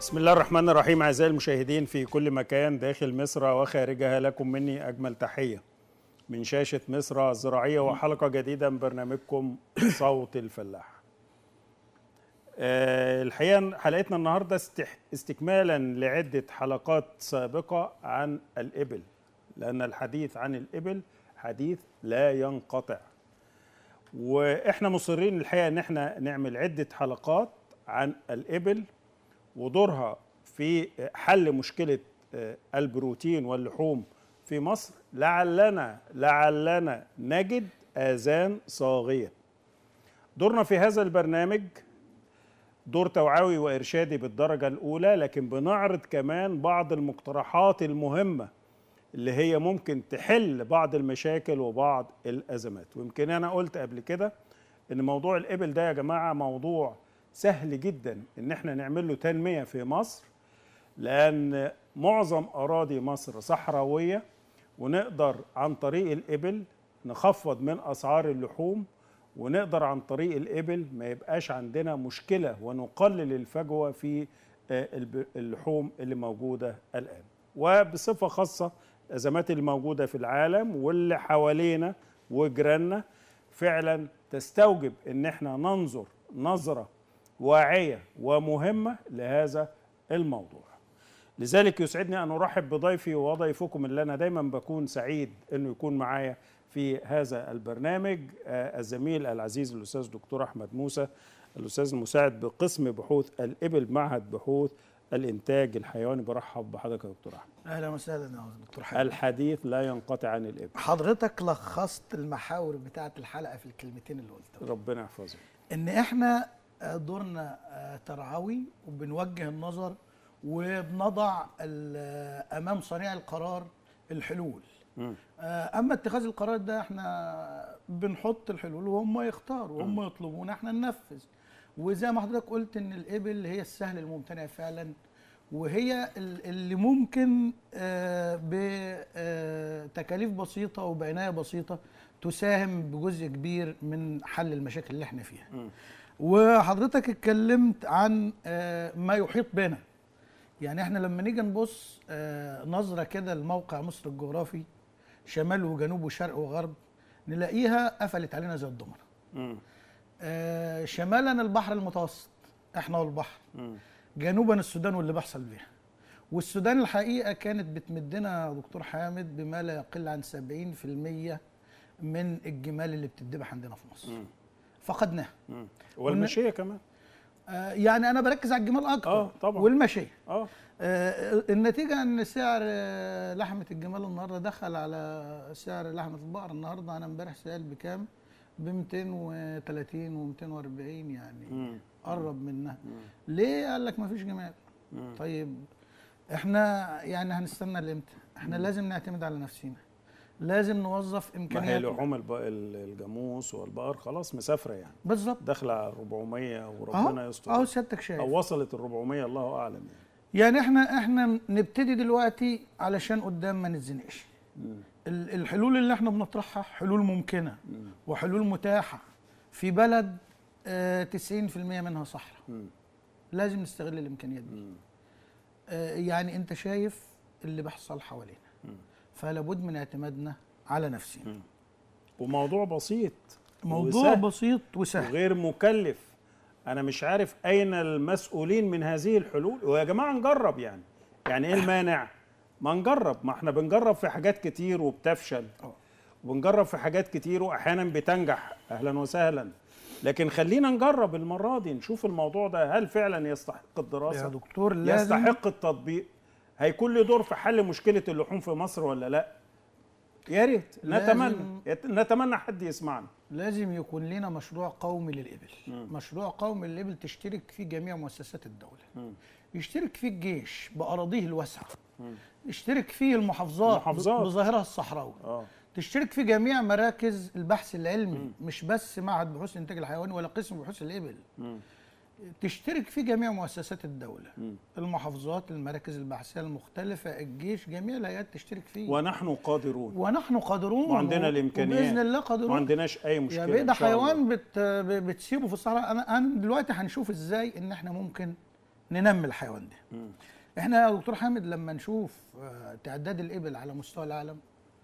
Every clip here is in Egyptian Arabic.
بسم الله الرحمن الرحيم أعزائي المشاهدين في كل مكان داخل مصر وخارجها لكم مني أجمل تحية من شاشة مصر الزراعية وحلقة جديدة من برنامجكم صوت الفلاح آه، الحقيقة حلقتنا النهاردة استح- استكمالا لعدة حلقات سابقة عن الإبل لأن الحديث عن الإبل حديث لا ينقطع واحنا مصرين الحقيقه ان احنا نعمل عده حلقات عن الابل ودورها في حل مشكله آه، البروتين واللحوم في مصر لعلنا لعلنا نجد اذان صاغيه دورنا في هذا البرنامج دور توعوي وارشادي بالدرجه الاولى لكن بنعرض كمان بعض المقترحات المهمه اللي هي ممكن تحل بعض المشاكل وبعض الازمات ويمكن انا قلت قبل كده ان موضوع الابل ده يا جماعه موضوع سهل جدا ان احنا نعمل له تنميه في مصر لان معظم اراضي مصر صحراويه ونقدر عن طريق الابل نخفض من اسعار اللحوم ونقدر عن طريق الابل ما يبقاش عندنا مشكله ونقلل الفجوه في آه، الب- اللحوم اللي موجوده الان وبصفه خاصه الازمات اللي موجوده في العالم واللي حوالينا وجيراننا فعلا تستوجب ان احنا ننظر نظره واعيه ومهمه لهذا الموضوع لذلك يسعدني ان ارحب بضيفي وضيفكم اللي انا دايما بكون سعيد انه يكون معايا في هذا البرنامج آه، الزميل العزيز الاستاذ دكتور احمد موسى الاستاذ المساعد بقسم بحوث الابل معهد بحوث الانتاج الحيواني برحب بحضرتك يا دكتور احمد اهلا وسهلا يا دكتور حامد الحديث لا ينقطع عن الابل حضرتك لخصت المحاور بتاعه الحلقه في الكلمتين اللي قلتهم ربنا يحفظك ان احنا آه، دورنا آه، ترعوي وبنوجه النظر وبنضع ال- آه، امام صانع القرار الحلول مم. آه، اما اتخاذ القرار ده احنا بنحط الحلول وهم يختاروا وهم يطلبونا احنا ننفذ وزي ما حضرتك قلت ان الابل هي السهل الممتنع فعلا وهي ال- اللي ممكن بتكاليف بسيطه وبعنايه بسيطه تساهم بجزء كبير من حل المشاكل اللي احنا فيها مم. وحضرتك اتكلمت عن آه، ما يحيط بنا يعني احنا لما نيجي نبص آه، نظره كده لموقع مصر الجغرافي شمال وجنوب وشرق وغرب نلاقيها قفلت علينا زي الضمنه مم. آه، شمالا البحر المتوسط احنا والبحر مم. جنوبا السودان واللي بيحصل بيها والسودان الحقيقه كانت بتمدنا يا دكتور حامد بما لا يقل عن 70% من الجمال اللي بتدبح عندنا في مصر مم. فقدناها مم. والمشيه كمان آه، يعني انا بركز على الجمال اكتر آه، طبعاً. والمشيه اه آه، النتيجه ان سعر آه، لحمه الجمال النهارده دخل على سعر لحمه البقر النهارده انا امبارح سال بكام ب 230 و 240 يعني مم. قرب منها مم. ليه قال لك ما فيش جمال مم. طيب احنا يعني هنستنى لامتى احنا لازم نعتمد على نفسنا لازم نوظف ما هي امكانياتنا لحوم الب- ال- الجاموس والبقر خلاص مسافره يعني بالظبط داخله على 400 وربنا اهو يستر اهو سيادتك شايف او وصلت ال 400 الله اعلم يعني يعني احنا احنا نبتدي دلوقتي علشان قدام ما نتزنقش مم. ال- الحلول اللي احنا بنطرحها حلول ممكنه مم. وحلول متاحه في بلد آه، 90% منها صحراء مم. لازم نستغل الامكانيات دي مم. آه، يعني انت شايف اللي بيحصل حوالينا مم. فلا بد من اعتمادنا على نفسنا مم. وموضوع بسيط موضوع وسهل بسيط وسهل وغير مكلف انا مش عارف اين المسؤولين من هذه الحلول ويا جماعه نجرب يعني يعني ايه المانع ما نجرب ما احنا بنجرب في حاجات كتير وبتفشل آه. وبنجرب في حاجات كتير واحيانا بتنجح اهلا وسهلا لكن خلينا نجرب المره دي نشوف الموضوع ده هل فعلا يستحق يا الدراسه دكتور لازم يستحق التطبيق هيكون له دور في حل مشكله اللحوم في مصر ولا لا يا ريت لازم- نتمنى يت- نتمنى حد يسمعنا لازم يكون لنا مشروع قومي للإبل مم. مشروع قومي للإبل تشترك فيه جميع مؤسسات الدولة مم. يشترك فيه الجيش بأراضيه الواسعة مم. يشترك فيه المحافظات, المحافظات. بظاهرها الصحراوي اه تشترك في جميع مراكز البحث العلمي مش بس معهد بحوث الانتاج الحيواني ولا قسم بحوث الابل مم. تشترك في جميع مؤسسات الدوله مم. المحافظات المراكز البحثيه المختلفه الجيش جميع الهيئات تشترك فيه ونحن قادرون ونحن قادرون وعندنا و- الإمكانيات. وباذن الله ما قادرون عندناش اي مشكله يا بيه ده إن شاء الله. حيوان بت ب- بتسيبه في الصحراء انا انا دلوقتي هنشوف ازاي ان احنا ممكن ننمي الحيوان ده مم. احنا يا دكتور حامد لما نشوف آه، تعداد الابل على مستوى العالم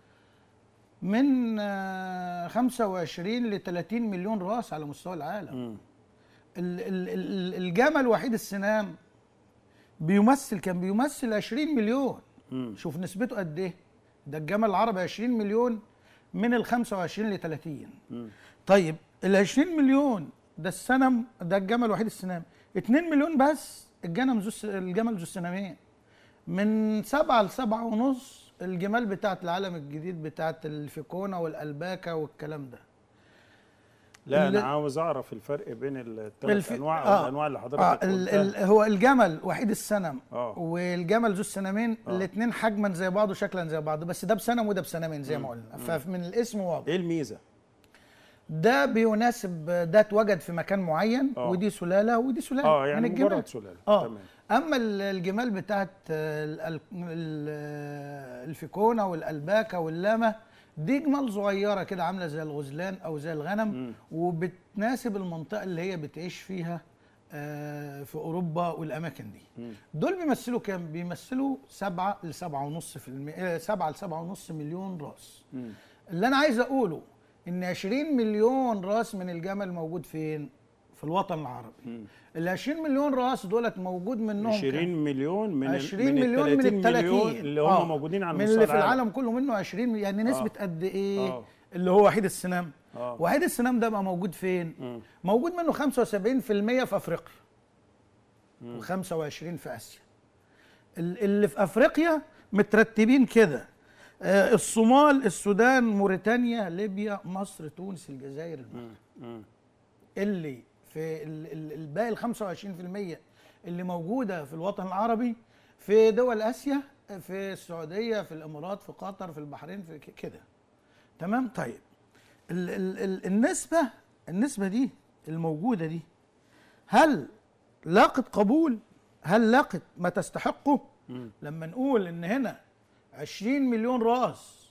من آه، 25 ل 30 مليون راس على مستوى العالم مم. ال- ال- ال- الجمل وحيد السنام بيمثل كان بيمثل 20 مليون مم. شوف نسبته قد ايه ده الجمل العربي 20 مليون من ال 25 ل 30 مم. طيب ال 20 مليون ده السنم ده الجمل وحيد السنام 2 مليون بس الجنم ذو الس- الجمل ذو السنامين من سبعة لسبعة ونص الجمال بتاعت العالم الجديد بتاعت الفيكونا والألباكة والكلام ده لا ال- انا عاوز اعرف الفرق بين الثلاث الف- انواع آه. الانواع اللي آه حضرتك ال قلتها ال هو الجمل وحيد السنم اه والجمل ذو السنامين آه. الاثنين حجما زي بعض وشكلا زي بعض بس ده بسنم وده بسنمين زي ما قلنا فمن الاسم واضح ايه الميزه ده بيناسب ده اتوجد في مكان معين آه. ودي سلاله ودي سلاله اه يعني من الجمال مجرد سلاله اه تمام اما ال- الجمال بتاعت ال- ال- ال- الفيكونا والالباكه واللاما دي جمال صغيره كده عامله زي الغزلان او زي الغنم مم. وبتناسب المنطقه اللي هي بتعيش فيها آه، في اوروبا والاماكن دي مم. دول بيمثلوا كام بيمثلوا سبعة لسبعة ونص في المية سبعة لسبعة ونص مليون راس مم. اللي انا عايز اقوله ان 20 مليون راس من الجمل موجود فين في الوطن العربي مم. ال 20 مليون راس دولت موجود منهم 20 مليون من ال- 20 من مليون من ال 30 مليون اللي هم آه. موجودين على من مستوى اللي في العالم. العالم كله منه 20 يعني نسبة آه. قد ايه آه. اللي هو وحيد السنام اه وحيد السنام ده بقى موجود فين مم. موجود منه 75% في افريقيا مم. و25 في اسيا ال- اللي في افريقيا مترتبين كده آه، الصومال السودان موريتانيا ليبيا مصر تونس الجزائر المغرب مم. مم. اللي في ال- ال- الباقي ال 25% اللي موجوده في الوطن العربي في دول اسيا في السعوديه في الامارات في قطر في البحرين في ك- كده تمام طيب ال ال ال النسبه النسبه دي الموجوده دي هل لاقت قبول هل لاقت ما تستحقه مم. لما نقول ان هنا 20 مليون راس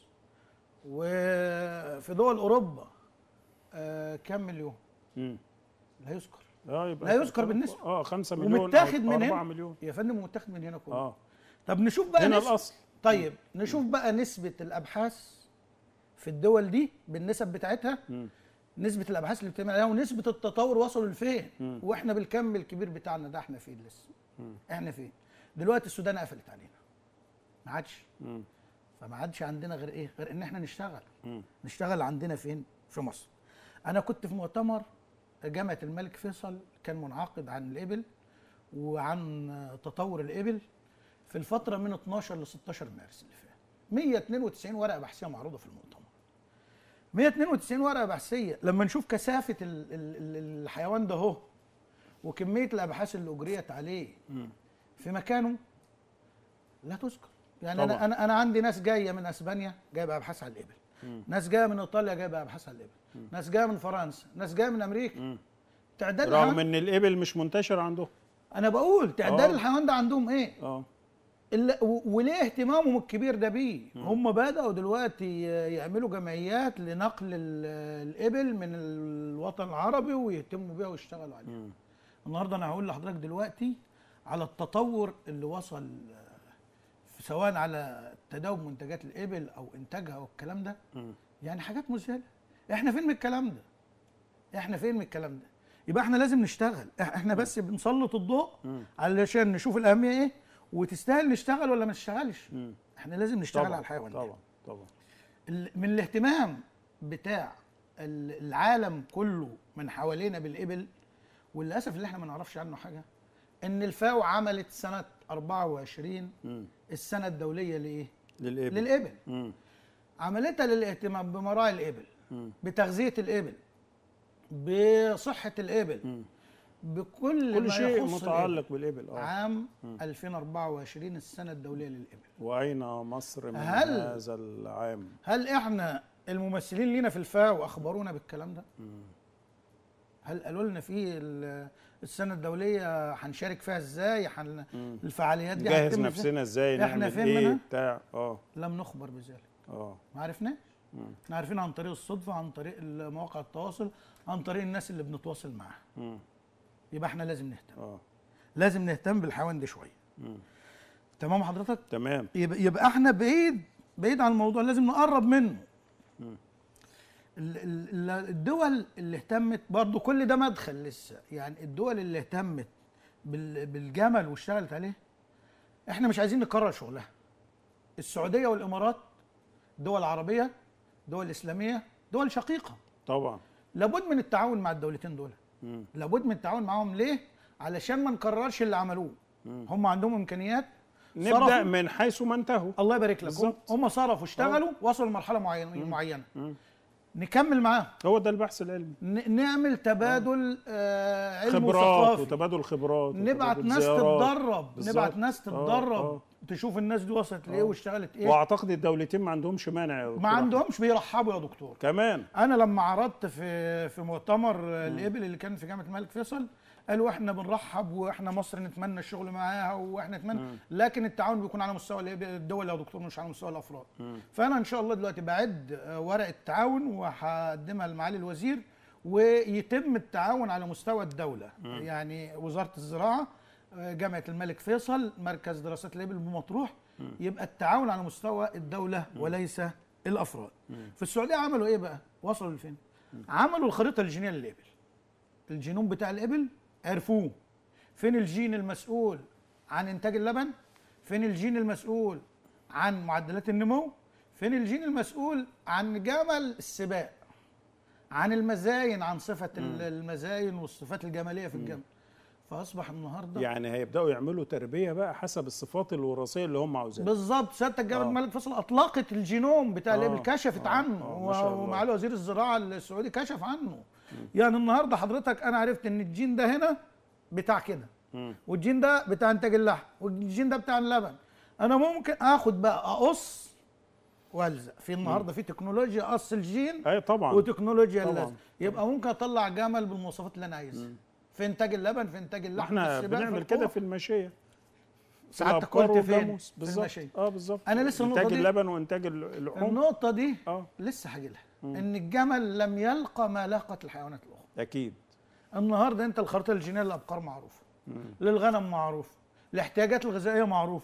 وفي دول اوروبا آه كم مليون مم. لا يذكر اه يبقى لا يذكر بالنسبة. اه 5 مليون ومتاخد من 4 هنا مليون يا فندم متاخد من هنا كله اه طب نشوف بقى هنا نسبة الاصل طيب نشوف بقى نسبة الأبحاث في الدول دي بالنسب بتاعتها مم. نسبة الأبحاث اللي بتعمل عليها ونسبة التطور وصلوا لفين مم. وإحنا بالكم الكبير بتاعنا ده إحنا فين لسه مم. إحنا فين دلوقتي السودان قفلت علينا ما عادش مم. فما عادش عندنا غير إيه غير إن إحنا نشتغل مم. نشتغل عندنا فين في مصر انا كنت في مؤتمر جامعه الملك فيصل كان منعقد عن الابل وعن تطور الابل في الفتره من 12 ل 16 مارس اللي فات 192 ورقه بحثيه معروضه في المؤتمر 192 ورقه بحثيه لما نشوف كثافه ال- ال- ال- الحيوان ده اهو وكميه الابحاث اللي اجريت عليه مم. في مكانه لا تذكر يعني طبعاً. انا انا انا عندي ناس جايه من اسبانيا جايبه ابحاث على الابل مم. ناس جايه من ايطاليا جايبه ابحاث على الابل ناس جايه من فرنسا ناس جايه من امريكا مم. تعداد رغم الحيوان ان الابل مش منتشر عندهم انا بقول تعداد آه. الحيوان ده عندهم ايه اه إلا و- وليه اهتمامهم الكبير ده بيه هم بداوا دلوقتي يعملوا جمعيات لنقل ال- الابل من الوطن العربي ويهتموا بيها ويشتغلوا عليها مم. النهارده انا هقول لحضرتك دلوقتي على التطور اللي وصل آه، سواء على تداول منتجات الابل او انتاجها والكلام ده مم. يعني حاجات مذهله احنا فين من الكلام ده احنا فين من الكلام ده يبقى احنا لازم نشتغل إح- احنا بس بنسلط الضوء مم. علشان نشوف الاهميه ايه وتستاهل نشتغل ولا ما نشتغلش مم. احنا لازم نشتغل طبعا على الحيوان ده. طبعا طبعا ال- من الاهتمام بتاع ال- العالم كله من حوالينا بالابل وللاسف اللي احنا ما نعرفش عنه حاجه ان الفاو عملت سنه 24 مم. السنه الدوليه لايه؟ للابل للابل مم. عملتها للاهتمام بمراعي الابل مم. بتغذيه الابل بصحه الابل مم. بكل كل ما شيء يخص الإبل. متعلق بالابل اه عام 2024 السنه الدوليه للابل واين مصر من هل- هذا العام هل احنا الممثلين لينا في الفاو اخبرونا بالكلام ده؟ مم. هل قالوا لنا في ال- السنه الدوليه هنشارك فيها ازاي؟ هن... مم. الفعاليات دي نجهز هتتم إزاي؟ نفسنا ازاي إحنا نعمل فين ايه منها؟ بتاع اه لم نخبر بذلك اه ما عرفناش مم. احنا عارفين عن طريق الصدفه عن طريق مواقع التواصل عن طريق الناس اللي بنتواصل معاها مم. يبقى احنا لازم نهتم اه لازم نهتم بالحيوان ده شويه تمام حضرتك تمام يبقى, يبقى احنا بعيد بعيد عن الموضوع لازم نقرب منه ال- ال- ال- الدول اللي اهتمت برضو كل ده مدخل لسه يعني الدول اللي اهتمت بال- بالجمل واشتغلت عليه احنا مش عايزين نكرر شغلها السعوديه والامارات دول عربيه دول اسلاميه دول شقيقه طبعا لابد من التعاون مع الدولتين دول مم. لابد من التعاون معاهم ليه علشان ما نكررش اللي عملوه هم عندهم امكانيات نبدا صرفوا- من حيث ما انتهوا الله يبارك لك هم- بالظبط. هم صرفوا اشتغلوا وصلوا لمرحله معينه معينه نكمل معاهم هو ده البحث العلمي ن- نعمل تبادل آه علم خبرات وثقافي وتبادل خبرات نبعت وتبادل ناس زيارات. تتدرب بالظبط. نبعت ناس آه، تتدرب آه. تشوف الناس دي وصلت لايه آه. واشتغلت ايه واعتقد الدولتين ما عندهمش مانع يا ما دكتور أحمد. عندهمش بيرحبوا يا دكتور كمان انا لما عرضت في في مؤتمر الابل اللي كان في جامعه الملك فيصل قالوا احنا بنرحب واحنا مصر نتمنى الشغل معاها واحنا نتمنى لكن التعاون بيكون على مستوى الإبل- الدول يا دكتور مش على مستوى الافراد فانا ان شاء الله دلوقتي بعد آه، ورقه تعاون وهقدمها لمعالي الوزير ويتم التعاون على مستوى الدوله يعني وزاره الزراعه آه، جامعه الملك فيصل مركز دراسات الابل بمطروح يبقى التعاون على مستوى الدوله وليس الافراد في السعوديه عملوا ايه بقى وصلوا لفين عملوا الخريطه الجينيه للابل الجينوم بتاع الابل عرفوه فين الجين المسؤول عن انتاج اللبن فين الجين المسؤول عن معدلات النمو فين الجين المسؤول عن جمل السباق عن المزاين عن صفه ال- المزاين والصفات الجماليه في الجمل فاصبح النهارده يعني هيبداوا يعملوا تربيه بقى حسب الصفات الوراثيه اللي هم عاوزينها بالظبط سياده الجامعه آه. الملك فيصل اطلقت الجينوم بتاع آه، الابل كشفت آه، عنه آه، ما شاء الله. ومعالي وزير الزراعه السعودي كشف عنه يعني النهارده حضرتك انا عرفت ان الجين ده هنا بتاع كده مم. والجين ده بتاع انتاج اللحم والجين ده بتاع اللبن انا ممكن اخد بقى اقص والزق في النهارده في تكنولوجيا قص الجين اي طبعا وتكنولوجيا طبعاً. اللزق يبقى ممكن اطلع جمل بالمواصفات اللي انا عايزها في انتاج اللبن في انتاج اللحم احنا في السباق، في بنعمل القوة. كده في المشيه سعادتك الأبقار قلت فين والجاموس. في بالظبط المشي اه بالظبط أنا لسه النقطة انتاج دي- اللبن وانتاج ال- اللحوم النقطة دي اه لسه هاجي لها ان الجمل لم يلقى ما لاقت الحيوانات الاخرى اكيد النهارده انت الخريطه الجينيه للابقار معروفه للغنم معروفه الاحتياجات الغذائيه معروفه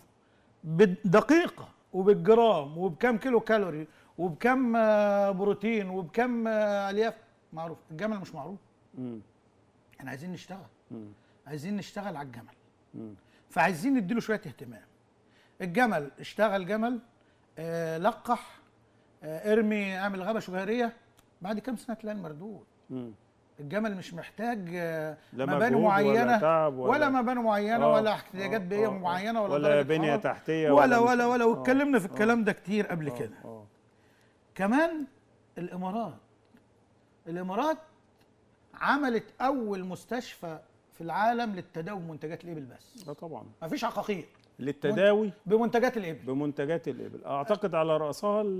بالدقيقه وبالجرام وبكم كيلو كالوري وبكم آه، بروتين وبكم آه، الياف معروف الجمل مش معروف مم. احنا عايزين نشتغل مم. عايزين نشتغل على الجمل مم. فعايزين نديله شويه اهتمام الجمل اشتغل جمل آه لقح آه ارمي اعمل غابه شجريه بعد كام سنه تلاقي المردود مم. الجمل مش محتاج آه، لا مباني مجهود معينه ولا تعب ولا, ولا مباني معينه آه، ولا احتياجات آه، بيئيه آه، معينه ولا, ولا درجة بنيه حرارة تحتيه ولا مش- ولا ولا آه، واتكلمنا في آه، الكلام ده كتير قبل آه، كده آه. كمان الامارات الامارات عملت اول مستشفى في العالم للتداوي بمنتجات الابل بس اه طبعا مفيش عقاقير للتداوي بمنتجات الابل بمنتجات الابل اعتقد على راسها ال-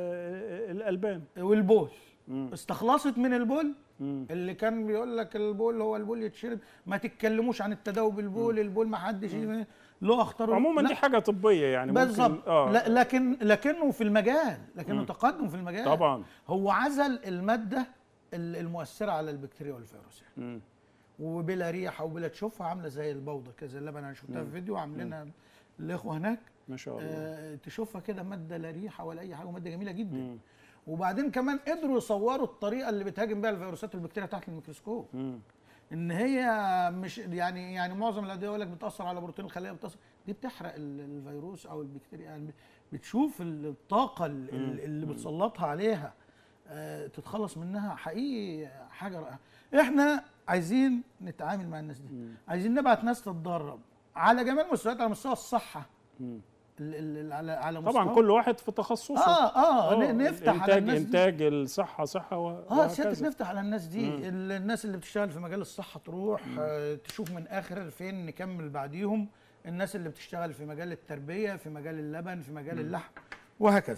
الالبان والبول مم. استخلصت من البول مم. اللي كان بيقول لك البول هو البول يتشرب ما تتكلموش عن التداوي بالبول البول ما حدش له اخطر عموما لا، دي حاجه طبيه يعني ممكن- بالظبط اه لا لكن لكنه في المجال لكنه مم. تقدم في المجال طبعا هو عزل الماده ال- المؤثره على البكتيريا والفيروسات مم. وبلا ريحه وبلا تشوفها عامله زي البوضه كده زي اللبن انا شفتها في فيديو عاملينها الاخوه هناك ما شاء الله آه تشوفها كده ماده لا ريحه ولا اي حاجه وماده جميله جدا مم. وبعدين كمان قدروا يصوروا الطريقه اللي بتهاجم بيها الفيروسات والبكتيريا تحت الميكروسكوب مم. ان هي مش يعني يعني معظم الادويه يقول لك بتاثر على بروتين الخليه بتاثر دي بتحرق ال- الفيروس او البكتيريا يعني بتشوف الطاقه ال- ال- اللي بتسلطها عليها آه، تتخلص منها حقيقي حاجه رائعه احنا عايزين نتعامل مع الناس دي عايزين نبعت ناس تتدرب على جميع المستويات على مستوى الصحه مم. ال- ال- على على طبعا مستوى كل واحد في تخصصه اه اه, آه، ن- نفتح على انتاج الناس دي. انتاج الصحه صحه و... اه سيادتك وهكذا. نفتح على الناس دي ال- الناس اللي بتشتغل في مجال الصحه تروح آه تشوف من اخر فين نكمل بعديهم الناس اللي بتشتغل في مجال التربيه في مجال اللبن في مجال اللحم وهكذا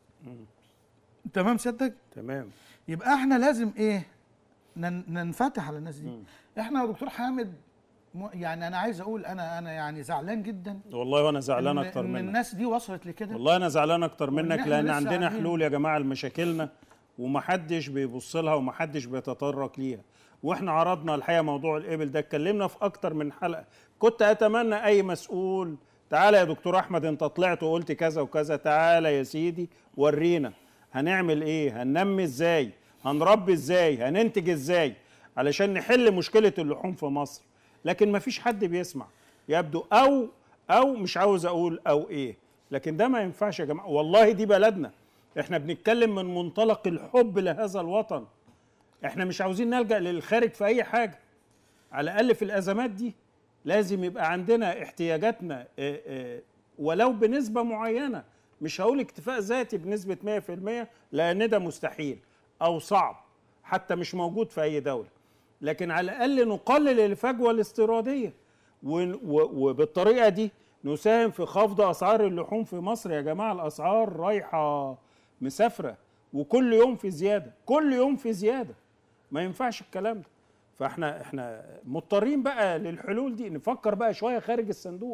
تمام سيادتك تمام يبقى احنا لازم ايه نن- ننفتح على الناس دي احنا يا دكتور حامد م- يعني انا عايز اقول انا انا يعني زعلان جدا والله وانا زعلان إن- اكتر ان منك الناس دي وصلت لكده والله انا زعلان اكتر وإن منك إحنا لان لسه عندنا قاعدين. حلول يا جماعه لمشاكلنا ومحدش بيبص لها ومحدش بيتطرق ليها واحنا عرضنا الحقيقه موضوع الابل ده اتكلمنا في اكتر من حلقه كنت اتمنى اي مسؤول تعالى يا دكتور احمد انت طلعت وقلت كذا وكذا تعالى يا سيدي ورينا هنعمل ايه هننمي ازاي هنربي ازاي هننتج ازاي علشان نحل مشكله اللحوم في مصر لكن مفيش حد بيسمع يبدو او او مش عاوز اقول او ايه لكن ده ما ينفعش يا جماعه والله دي بلدنا احنا بنتكلم من منطلق الحب لهذا الوطن احنا مش عاوزين نلجا للخارج في اي حاجه على الاقل في الازمات دي لازم يبقى عندنا احتياجاتنا اه، اه، ولو بنسبه معينه مش هقول اكتفاء ذاتي بنسبه 100% لان ده مستحيل او صعب حتى مش موجود في اي دوله لكن على الاقل نقلل الفجوه الاستيراديه ون- و- وبالطريقه دي نساهم في خفض اسعار اللحوم في مصر يا جماعه الاسعار رايحه مسافره وكل يوم في زياده كل يوم في زياده ما ينفعش الكلام ده فاحنا احنا مضطرين بقى للحلول دي نفكر بقى شويه خارج الصندوق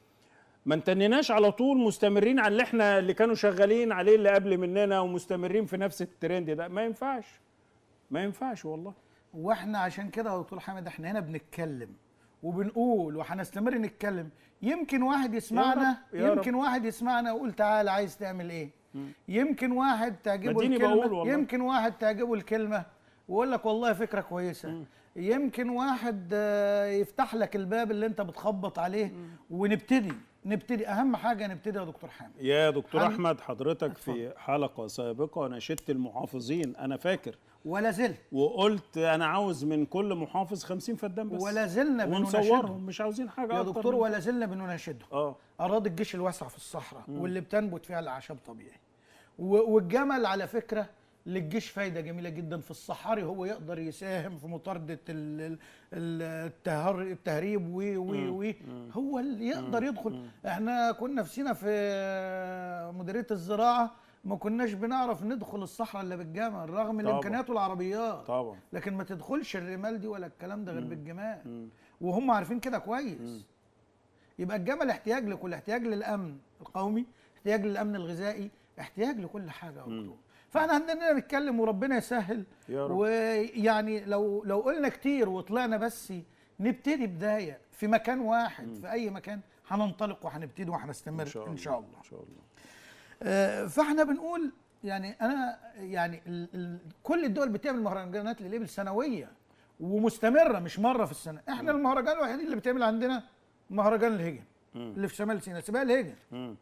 ما انتنناش على طول مستمرين على اللي احنا اللي كانوا شغالين عليه اللي قبل مننا ومستمرين في نفس الترند ده ما ينفعش ما ينفعش والله واحنا عشان كده يا دكتور حامد احنا هنا بنتكلم وبنقول وهنستمر نتكلم يمكن واحد يسمعنا رب، يا رب. يمكن واحد يسمعنا ويقول تعالى عايز تعمل ايه يمكن واحد تعجبه اديني الكلمه بقول والله. يمكن واحد تعجبه الكلمه ويقول لك والله فكره كويسه يمكن واحد آه، يفتح لك الباب اللي انت بتخبط عليه ونبتدي نبتدي اهم حاجه نبتدي يا دكتور حامد يا دكتور حل- احمد حضرتك في حلقه سابقه ناشدت المحافظين انا فاكر ولا زلت وقلت انا عاوز من كل محافظ 50 فدان بس ولا زلنا بنناشدهم ونصورهم مش عاوزين حاجه يا أكتر دكتور من- ولا زلنا بنناشدهم اه أراضي الجيش الواسعة في الصحراء واللي بتنبت فيها الأعشاب طبيعي و- والجمل على فكرة للجيش فايدة جميلة جدا في الصحاري هو يقدر يساهم في مطاردة ال- ال- ال- التهر التهريب و و و هو اللي يقدر يدخل احنا كنا في سينا في مديرية الزراعة ما كناش بنعرف ندخل الصحراء الا بالجمل رغم طبعا. الامكانيات والعربيات طبعا لكن ما تدخلش الرمال دي ولا الكلام ده غير بالجمال وهم عارفين كده كويس يبقى الجمل احتياج لكل احتياج للامن القومي احتياج للامن الغذائي احتياج لكل حاجه يا دكتور فاحنا عندنا نتكلم وربنا يسهل يا رب. ويعني لو لو قلنا كتير وطلعنا بس نبتدي بدايه في مكان واحد في اي مكان هننطلق وهنبتدي وهنستمر ان شاء الله ان شاء الله ان شاء الله آه، فاحنا بنقول يعني انا يعني ال ال كل الدول بتعمل مهرجانات للابل سنويه ومستمره مش مره في السنه احنا المهرجان الوحيد اللي بيتعمل عندنا مهرجان الهجن مم. اللي في شمال سيناء سباق الهجن مم.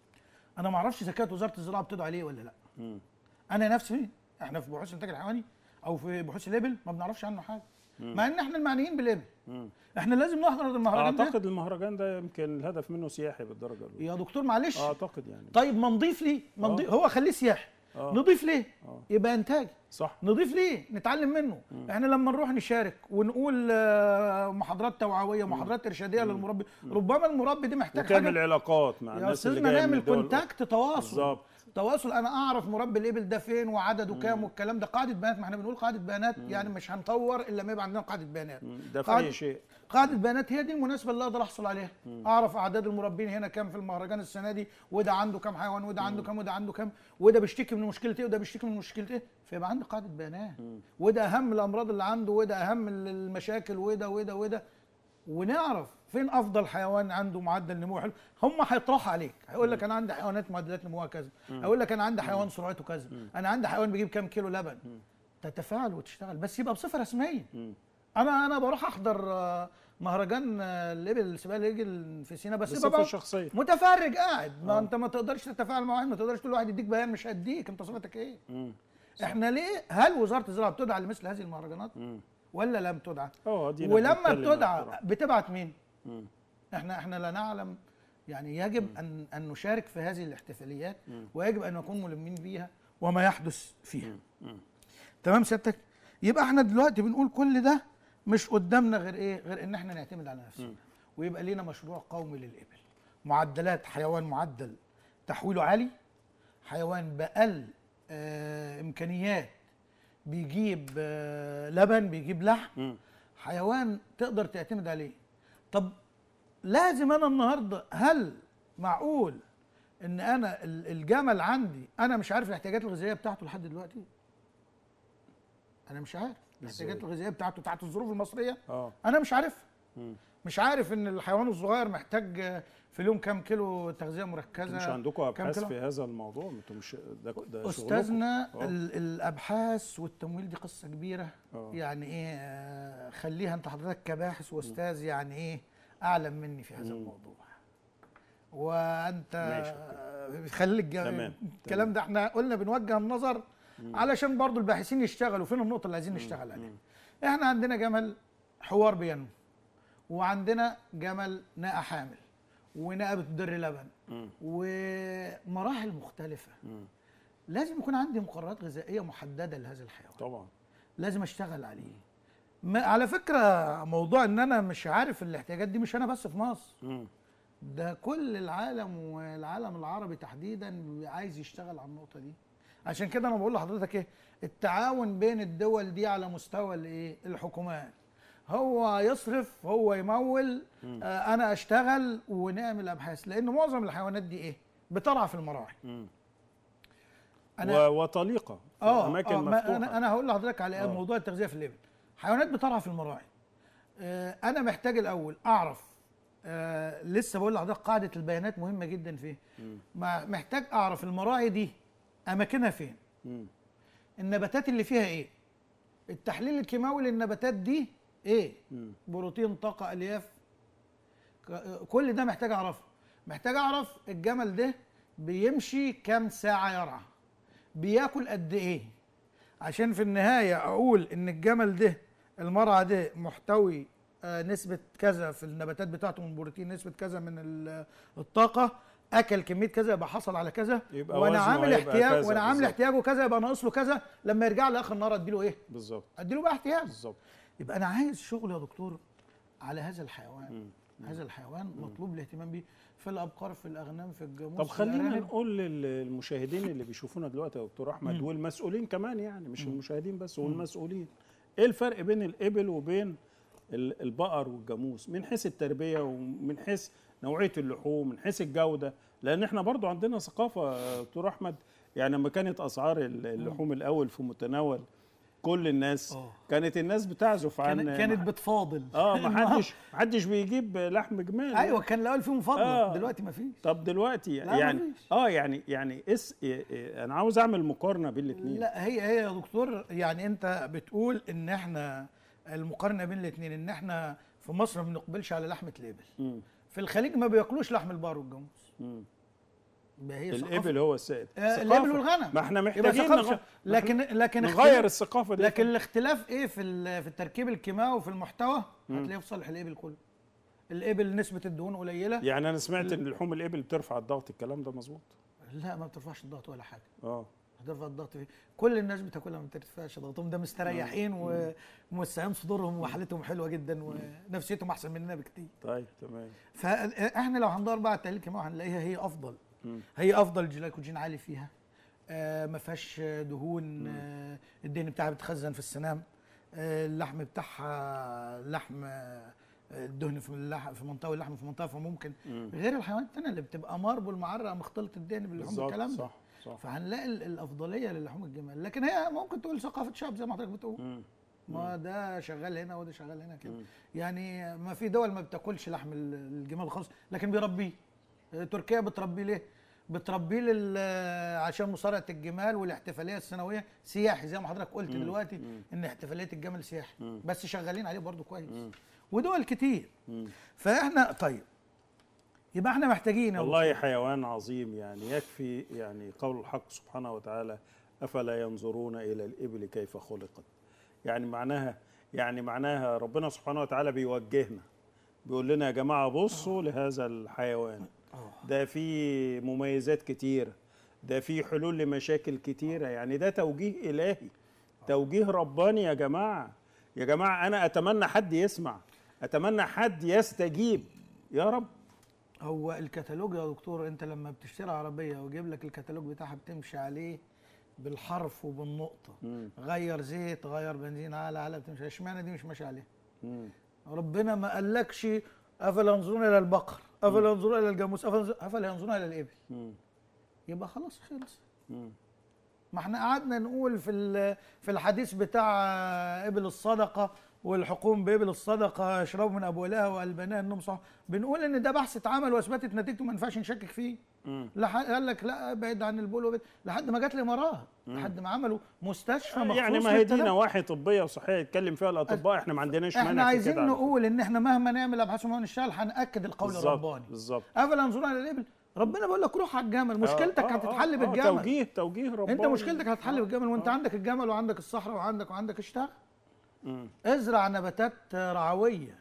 انا ما اعرفش اذا كانت وزاره الزراعه بتدعو عليه ولا لا مم. انا نفسي احنا في بحوث الانتاج الحيواني او في بحوث الابل ما بنعرفش عنه حاجه مع ان احنا المعنيين بالابل مم. احنا لازم نحضر المهرجان ده اعتقد المهرجان ده يمكن الهدف منه سياحي بالدرجه الاولى يا دكتور معلش اعتقد يعني طيب ما نضيف ليه ما نضيف هو خليه سياحي آه. نضيف ليه آه. يبقى انتاج صح نضيف ليه نتعلم منه احنا لما نروح نشارك ونقول آه، محاضرات توعويه محاضرات ارشاديه للمربي ربما المربي دي محتاج وتعمل حاجه علاقات مع يا الناس اللي استاذنا جايه من نعمل الدول الأخرى. كونتاكت تواصل بالظبط تواصل انا اعرف مربي الابل ده فين وعدده كام والكلام ده قاعده بيانات ما احنا بنقول قاعده بيانات يعني مش هنطور الا لما يبقى عندنا قاعده بيانات مم. ده في قاعدة- اي شيء قاعده بيانات هي دي المناسبه اللي اقدر احصل عليها اعرف اعداد المربين هنا كام في المهرجان السنه دي وده عنده كام حيوان وده عنده كام وده عنده كام وده بيشتكي من مشكله ايه وده بيشتكي من مشكله ايه فيبقى عندي قاعده بيانات وده اهم الامراض اللي عنده وده اهم المشاكل وده وده وده ونعرف فين افضل حيوان عنده معدل نمو حلو هم هيطرحوا عليك هيقول لك انا عندي حيوانات معدلات نموها كذا هيقول لك انا عندي حيوان سرعته كذا انا عندي حيوان بيجيب كام كيلو لبن تتفاعل وتشتغل بس يبقى بصفه رسميه انا انا بروح احضر آه، مهرجان آه، الابل سباق الابل في سينا بس بصفه ببقى شخصيه متفرج قاعد ما انت ما تقدرش تتفاعل مع واحد ما تقدرش تقول واحد يديك بيان مش هديك انت صفتك ايه مم. احنا ليه هل وزاره الزراعه بتدعى لمثل هذه المهرجانات مم. ولا لم تدعى اه دي ولما بتدعى بتبعت مين احنا احنا لا نعلم يعني يجب ان ان نشارك في هذه الاحتفاليات ويجب ان نكون ملمين بيها وما يحدث فيها تمام سيادتك يبقى احنا دلوقتي بنقول كل ده مش قدامنا غير ايه غير ان احنا نعتمد على نفسنا ويبقى لينا مشروع قومي للابل معدلات حيوان معدل تحويله عالي حيوان باقل آه امكانيات بيجيب آه لبن بيجيب لحم حيوان تقدر تعتمد عليه طب لازم انا النهارده هل معقول ان انا ال- الجمل عندي انا مش عارف الاحتياجات الغذائيه بتاعته لحد دلوقتي انا مش عارف الاحتياجات إزاي؟ الغذائيه بتاعته تحت الظروف المصريه اه انا مش عارفها مم. مش عارف ان الحيوان الصغير محتاج في اليوم كام كيلو تغذيه مركزه مش عندكم كام ابحاث كيلو؟ في هذا الموضوع انتوا مش ده ده شغلكم. استاذنا آه. ال- الابحاث والتمويل دي قصه كبيره آه. يعني ايه آه، خليها انت حضرتك كباحث واستاذ يعني ايه اعلم مني في هذا مم. الموضوع وانت ماشي، آه، خليك جا- تمام، الكلام ده احنا قلنا بنوجه النظر علشان برضو الباحثين يشتغلوا فين النقطه اللي عايزين نشتغل عليها احنا عندنا جمل حوار بينمو وعندنا جمل ناقه حامل وناقه بتدر لبن مم. ومراحل مختلفه مم. لازم يكون عندي مقررات غذائيه محدده لهذا الحيوان طبعا لازم اشتغل عليه ما على فكره موضوع ان انا مش عارف الاحتياجات دي مش انا بس في مصر مم. ده كل العالم والعالم العربي تحديدا عايز يشتغل على النقطه دي عشان كده انا بقول لحضرتك ايه التعاون بين الدول دي على مستوى الايه الحكومات هو يصرف هو يمول آه انا اشتغل ونعمل ابحاث لان معظم الحيوانات دي ايه بترعى في المراعي مم. انا و- وطليقه في اه اماكن آه ما مفتوحه انا انا هقول لحضرتك على آه. موضوع التغذيه في الابل حيوانات بترعى في المراعي آه انا محتاج الاول اعرف آه لسه بقول لحضرتك قاعده البيانات مهمه جدا فيه مم. ما محتاج اعرف المراعي دي اماكنها فين مم. النباتات اللي فيها ايه التحليل الكيماوي للنباتات دي ايه مم. بروتين طاقه الياف ك- كل ده محتاج اعرفه محتاج اعرف الجمل ده بيمشي كام ساعه يرعى بياكل قد ايه عشان في النهايه اقول ان الجمل ده المرعى ده محتوي آه، نسبه كذا في النباتات بتاعته من بروتين نسبه كذا من ال- الطاقه اكل كميه كذا يبقى حصل على كذا يبقى وانا وزنه عامل هيبقى احتياج كذا وانا عامل بالظبط. احتياجه كذا يبقى ناقص له كذا لما يرجع لي اخر النهار اديله ايه بالظبط اديله بقى احتياج بالظبط يبقى انا عايز شغل يا دكتور على هذا الحيوان مم. هذا الحيوان مطلوب الاهتمام بيه في الابقار في الاغنام في الجاموس طب في خلينا الأرانب. نقول للمشاهدين اللي بيشوفونا دلوقتي يا دكتور احمد مم. والمسؤولين كمان يعني مش المشاهدين بس والمسؤولين ايه الفرق بين الابل وبين ال- البقر والجاموس من حيث التربيه ومن حيث نوعيه اللحوم من حيث الجوده لان احنا برضو عندنا ثقافه يا دكتور احمد يعني لما كانت اسعار ال- اللحوم الاول في متناول كل الناس آه. كانت الناس بتعزف عن كانت كانت بتفاضل اه ما حدش ما حدش بيجيب لحم جمال ايوه كان الاول فيه مفاضله آه. دلوقتي ما فيش طب دلوقتي لا، يعني مفيش. اه يعني يعني اس إيه إيه انا عاوز اعمل مقارنه بين الاثنين لا هي هي يا دكتور يعني انت بتقول ان احنا المقارنه بين الاثنين ان احنا في مصر ما بنقبلش على لحمه الابل في الخليج ما بياكلوش لحم البقر والجاموس يبقى هي ثقافة- الابل هو السائد آه، ثقافة. الابل والغنم ما احنا يبقى محتاجين ثقافة نغ... لكن لكن نغير اختلاف- الثقافه دي لكن الاختلاف ايه في ال- في التركيب الكيماوي وفي المحتوى مم. هتلاقيه في صالح الابل كله الابل نسبه الدهون قليله يعني انا سمعت ان لحوم الابل بترفع الضغط الكلام ده مظبوط لا ما بترفعش الضغط ولا حاجه اه هترفع الضغط فيه كل الناس بتاكلها ما بترفعش ضغطهم ده مستريحين وموسعين صدورهم وحالتهم حلوه جدا ونفسيتهم احسن مننا بكتير طيب تمام فاحنا لو هندور بقى على التحليل الكيماوي هنلاقيها هي افضل مم. هي افضل جلايكوجين عالي فيها آه ما فيهاش دهون آه الدهن بتاعها بيتخزن في السنام آه اللحم بتاعها لحم آه الدهن في اللحم في منطقه واللحم في منطقه فممكن مم. غير الحيوانات الثانيه اللي بتبقى ماربل معرق مختلط الدهن باللحوم بالظبط والكلام ده صح صح فهنلاقي ال- الافضليه للحوم الجمال لكن هي ممكن تقول ثقافه شعب زي ما حضرتك بتقول مم. ما ده شغال هنا وده شغال هنا كده مم. يعني ما في دول ما بتاكلش لحم ال- الجمال خالص لكن بيربيه آه، تركيا بتربيه ليه بتربيه لل عشان مصارعه الجمال والاحتفاليه السنويه سياحي زي ما حضرتك قلت مم. دلوقتي مم. ان احتفاليه الجمل سياحي مم. بس شغالين عليه برضو كويس مم. ودول كتير مم. فاحنا طيب يبقى احنا محتاجين يا والله حيوان عظيم يعني يكفي يعني قول الحق سبحانه وتعالى افلا ينظرون الى الابل كيف خلقت يعني معناها يعني معناها ربنا سبحانه وتعالى بيوجهنا بيقول لنا يا جماعه بصوا لهذا الحيوان آه. ده فيه مميزات كتيره ده فيه حلول لمشاكل كتيره يعني ده توجيه الهي توجيه رباني يا جماعه يا جماعه انا اتمنى حد يسمع اتمنى حد يستجيب يا رب هو الكتالوج يا دكتور انت لما بتشتري عربيه ويجيب لك الكتالوج بتاعها بتمشي عليه بالحرف وبالنقطه مم. غير زيت غير بنزين على على بتمشي اشمعنى دي مش ماشيه عليه مم. ربنا ما قالكش افلا ينظرون الى البقر افلا ينظرون الى الجاموس افلا افلا ينظرون الى الابل مم. يبقى خلاص خلص مم. ما احنا قعدنا نقول في ال- في الحديث بتاع ابل الصدقه والحكوم بابل الصدقه يشربوا من ابوالها والبناء انهم صح بنقول ان ده بحث اتعمل واثبتت نتيجته ما ينفعش نشكك فيه لح- قال لك لا ابعد عن البول وبعد لحد ما جت الامارات لحد ما عملوا مستشفى مخصوص يعني ما هي دي للتدخل. نواحي طبيه وصحيه يتكلم فيها الاطباء احنا ما عندناش مانع احنا في عايزين كده على فكرة. نقول ان احنا مهما نعمل ابحاث ومهما نشتغل هناكد القول بالظبط الرباني بالظبط افلا ينظرون على الابل ربنا بيقول لك روح على الجمل مشكلتك آه، آه، هتتحل آه، بالجمل توجيه توجيه رباني انت مشكلتك هتتحل بالجمل وانت عندك الجمل وعندك الصحراء وعندك وعندك اشتغل ازرع نباتات رعويه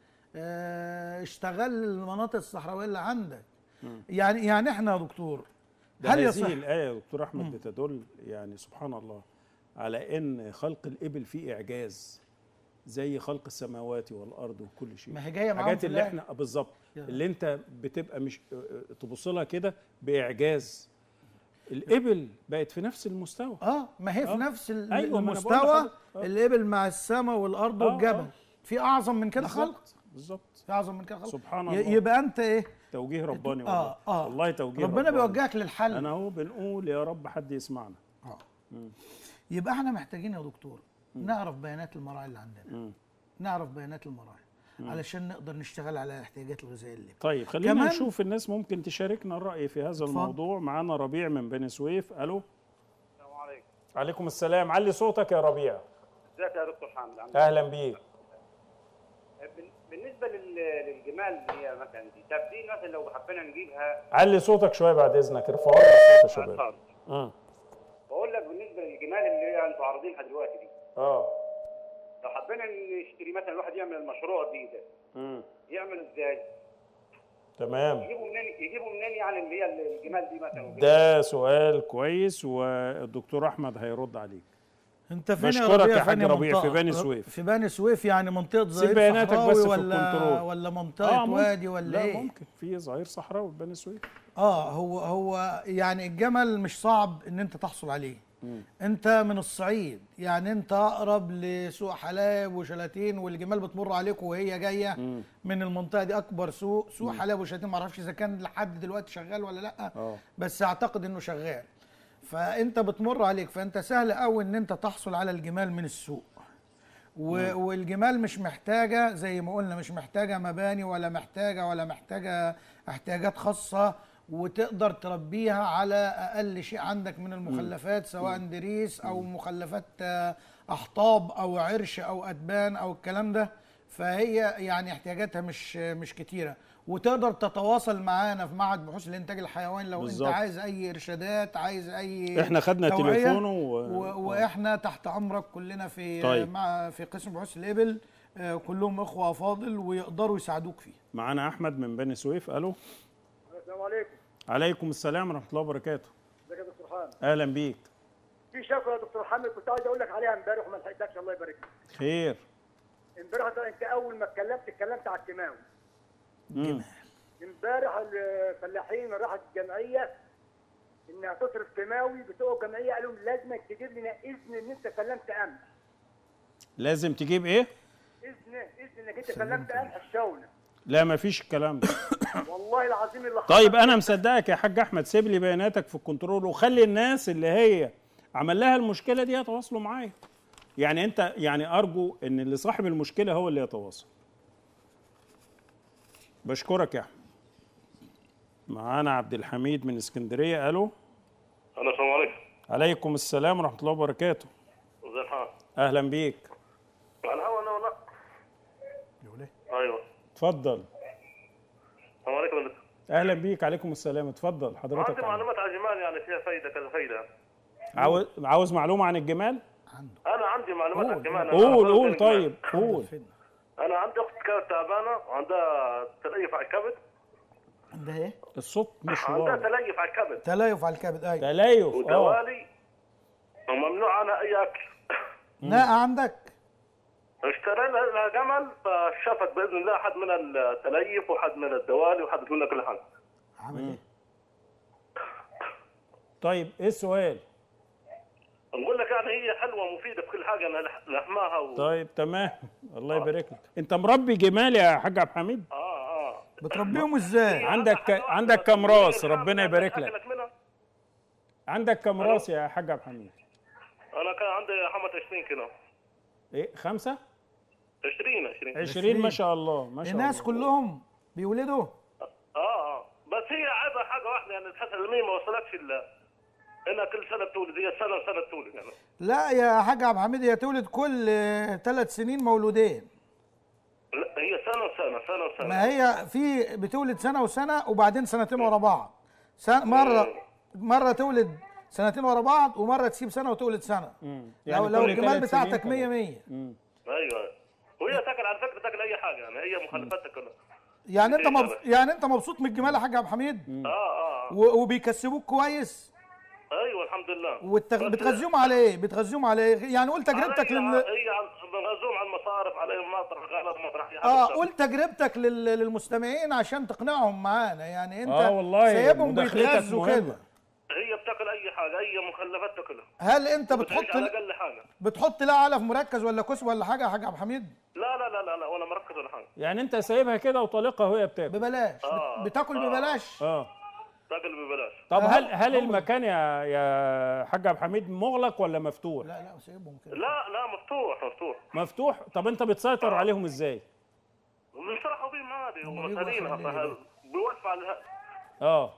اه، اشتغل المناطق الصحراويه اللي عندك يعني يعني احنا يا دكتور ده هل هذه يصح الآية يا دكتور أحمد بتدل يعني سبحان الله على إن خلق الإبل فيه إعجاز زي خلق السماوات والأرض وكل شيء ما هي جايه معاهم حاجات في اللي الآية. احنا آه، بالظبط يا. اللي انت بتبقى مش تبص لها كده بإعجاز الإبل بقت في نفس المستوى اه ما هي في آه. نفس ال- أيوة، ما أنا بقول المستوى لحضرتك. آه. الابل مع السماء والارض آه، والجبل آه. في اعظم من كده خلق بالظبط بالظبط في اعظم من كده خلق سبحان ي- الله. يبقى انت ايه توجيه رباني اه والله اه والله توجيه ربنا رباني. بيوجهك للحل أنا أهو بنقول يا رب حد يسمعنا آه. يبقى احنا محتاجين يا دكتور نعرف بيانات المراعي اللي عندنا مم. نعرف بيانات المراعي علشان نقدر نشتغل على الاحتياجات الغذائيه اللي طيب خلينا كمان- نشوف الناس ممكن تشاركنا الرأي في هذا الموضوع معانا ربيع من بني سويف ألو السلام عليكم عليكم السلام علي صوتك يا ربيع ازيك يا دكتور حامد عامل أهلا بيك إيه؟ بال- بالنسبه لل- للجمال اللي هي مثلا دي طب دي مثلا لو حبينا نجيبها علي صوتك شوية بعد إذنك ارفعوا لي الصوت يا شباب اتفضل. مم. بقول لك بالنسبه للجمال اللي هي انتوا عارضينها دلوقتي دي اه لو حبينا نشتري مثلا الواحد يعمل المشروع دي ده مم. يعمل ازاي؟ تمام يجيبوا منين يجيبوا منين يعني اللي هي الجمال دي مثلا وكده؟ ده سؤال كويس والدكتور أحمد هيرد عليك انت فين بشكرك ربيع؟ يا حاج فين ربيع، منطقة؟ في بني سويف. في بني سويف يعني منطقه سيب ظهير بياناتك صحراوي بس في ولا الكنترول. ولا منطقه ممكن. وادي ولا لا ايه ممكن في ظهير صحراوي في بني سويف اه هو هو يعني الجمل مش صعب ان انت تحصل عليه انت من الصعيد يعني انت اقرب لسوق حلايب وشلاتين والجمال بتمر عليك وهي جايه من المنطقه دي اكبر سوق سوق حلايب وشلاتين ما اعرفش اذا كان لحد دلوقتي شغال ولا لا اه بس اعتقد انه شغال فانت بتمر عليك فانت سهل قوي ان انت تحصل على الجمال من السوق و... والجمال مش محتاجه زي ما قلنا مش محتاجه مباني ولا محتاجه ولا محتاجه احتياجات خاصه وتقدر تربيها على اقل شيء عندك من المخلفات سواء دريس او مخلفات آه، احطاب او عرش او ادبان او الكلام ده فهي يعني احتياجاتها مش مش كتيره وتقدر تتواصل معانا في معهد بحوث الانتاج الحيواني لو بالظبط. انت عايز اي ارشادات عايز اي احنا خدنا توعية. تليفونه و... و... واحنا تحت امرك كلنا في طيب. مع في قسم بحوث الابل آه، كلهم اخوه افاضل ويقدروا يساعدوك فيه معانا احمد من بني سويف الو السلام عليكم عليكم السلام ورحمه الله وبركاته ازيك يا دكتور حامد اهلا بيك في شكوى يا دكتور حامد كنت عايز اقول لك عليها امبارح وما لحقتكش الله يبارك لك خير امبارح ده انت اول ما اتكلمت اتكلمت على الكيماوي مم. امبارح الفلاحين راحت الجمعيه انها تصرف كيماوي بتوع الجمعيه قالوا لازم تجيب لنا اذن ان انت سلمت قمح لازم تجيب ايه اذن اذن انك انت سلمت قمح الشونه لا ما فيش الكلام ده والله العظيم اللي طيب انا مصدقك يا حاج احمد سيب لي بياناتك في الكنترول وخلي الناس اللي هي عمل لها المشكله دي يتواصلوا معايا يعني انت يعني ارجو ان اللي صاحب المشكله هو اللي يتواصل بشكرك يا احمد معانا عبد الحميد من اسكندريه الو الو السلام عليكم عليكم السلام ورحمه الله وبركاته ازي الحال اهلا بيك على الهوا انا ولا يقول ايه ايوه اتفضل السلام عليكم يا دكتور. اهلا بيك عليكم السلام اتفضل حضرتك عندي عم. معلومات عن الجمال يعني فيها فايده كذا فايده عاوز عاوز معلومه عن الجمال عنده انا عندي معلومات عن الجمال أنا قول أخبرك قول عن الجمال. طيب قول فين انا عندي اخت كانت تعبانه وعندها تليف على الكبد عندها ايه الصوت مش عندها واضح تليف على الكبد تليف على الكبد ايوه تليف اه ودوالي وممنوع عنها اي اكل ناقه عندك اشترينا لها جمل فشفت باذن الله حد من التليف وحد من الدوالي وحد من كل حاجه عمل ايه طيب ايه السؤال نقول لك يعني هي حلوه ومفيده في كل حاجه أنا لح- لحمها و... طيب تمام الله يبارك لك انت مربي جمال يا حاج عبد الحميد اه اه بتربيهم ازاي عندك عندك كام راس ربنا يبارك لك أكلك منها عندك كم راس يا حاج عبد الحميد انا كان عندي حمد 20 كيلو ايه خمسة 20 20 20 ما شاء الله ما شاء الناس الله كلهم بيولدوا اه اه بس هي عيبها حاجه واحده يعني تحس المية ما وصلتش الا انها كل سنه بتولد هي سنه وسنه تولد يعني لا يا حاج عبد الحميد هي تولد كل ثلاث سنين مولودين لا هي سنه وسنه سنه وسنه ما هي في بتولد سنه وسنه وبعدين سنتين ورا بعض سنة مره مره تولد سنتين ورا بعض ومره تسيب سنه وتولد سنه مم. لو لو كل الجمال ثلاث بتاعتك سنين 100 طبعاً. 100 مم. ايوه وهي تاكل على فكره تاكل اي حاجه يعني هي مخلفاتها كلها يعني انت إيه مبسوط طبعاً. يعني انت مبسوط من الجمال يا حاج عبد الحميد اه اه آه. و- وبيكسبوك كويس ايوه الحمد لله والتغ... بس بتغذيهم على ايه بتغذيهم على ايه يعني قول تجربتك هي لل... هي عن- بنغزوهم على المصارف على مطرح غلط مطرح اه قول تجربتك لل... للمستمعين عشان تقنعهم معانا يعني انت اه والله سايبهم مداخلتك بيتغذوا مهمة. كده هي بتاكل اي حاجه اي مخلفات تاكلها هل انت بتعيش بتحط على اقل حاجه بتحط لها علف مركز ولا كسب ولا حاجه يا حاج عبد الحميد لا لا لا لا, لا ولا مركز ولا حاجه يعني انت سايبها كده وطليقها وهي بتاكل ببلاش آه، بت... بتاكل آه. ببلاش اه تاكل ببلاش طب آه، هل هل هو- المكان يا يا حاج عبد الحميد مغلق ولا مفتوح؟ لا لا سيبهم كده لا لا مفتوح مفتوح مفتوح طب انت بتسيطر عليهم ازاي؟ بنصرحوا بيهم عادي هم ومسالين بيجوا اصلا يخليه. بيوقفوا على الها- اه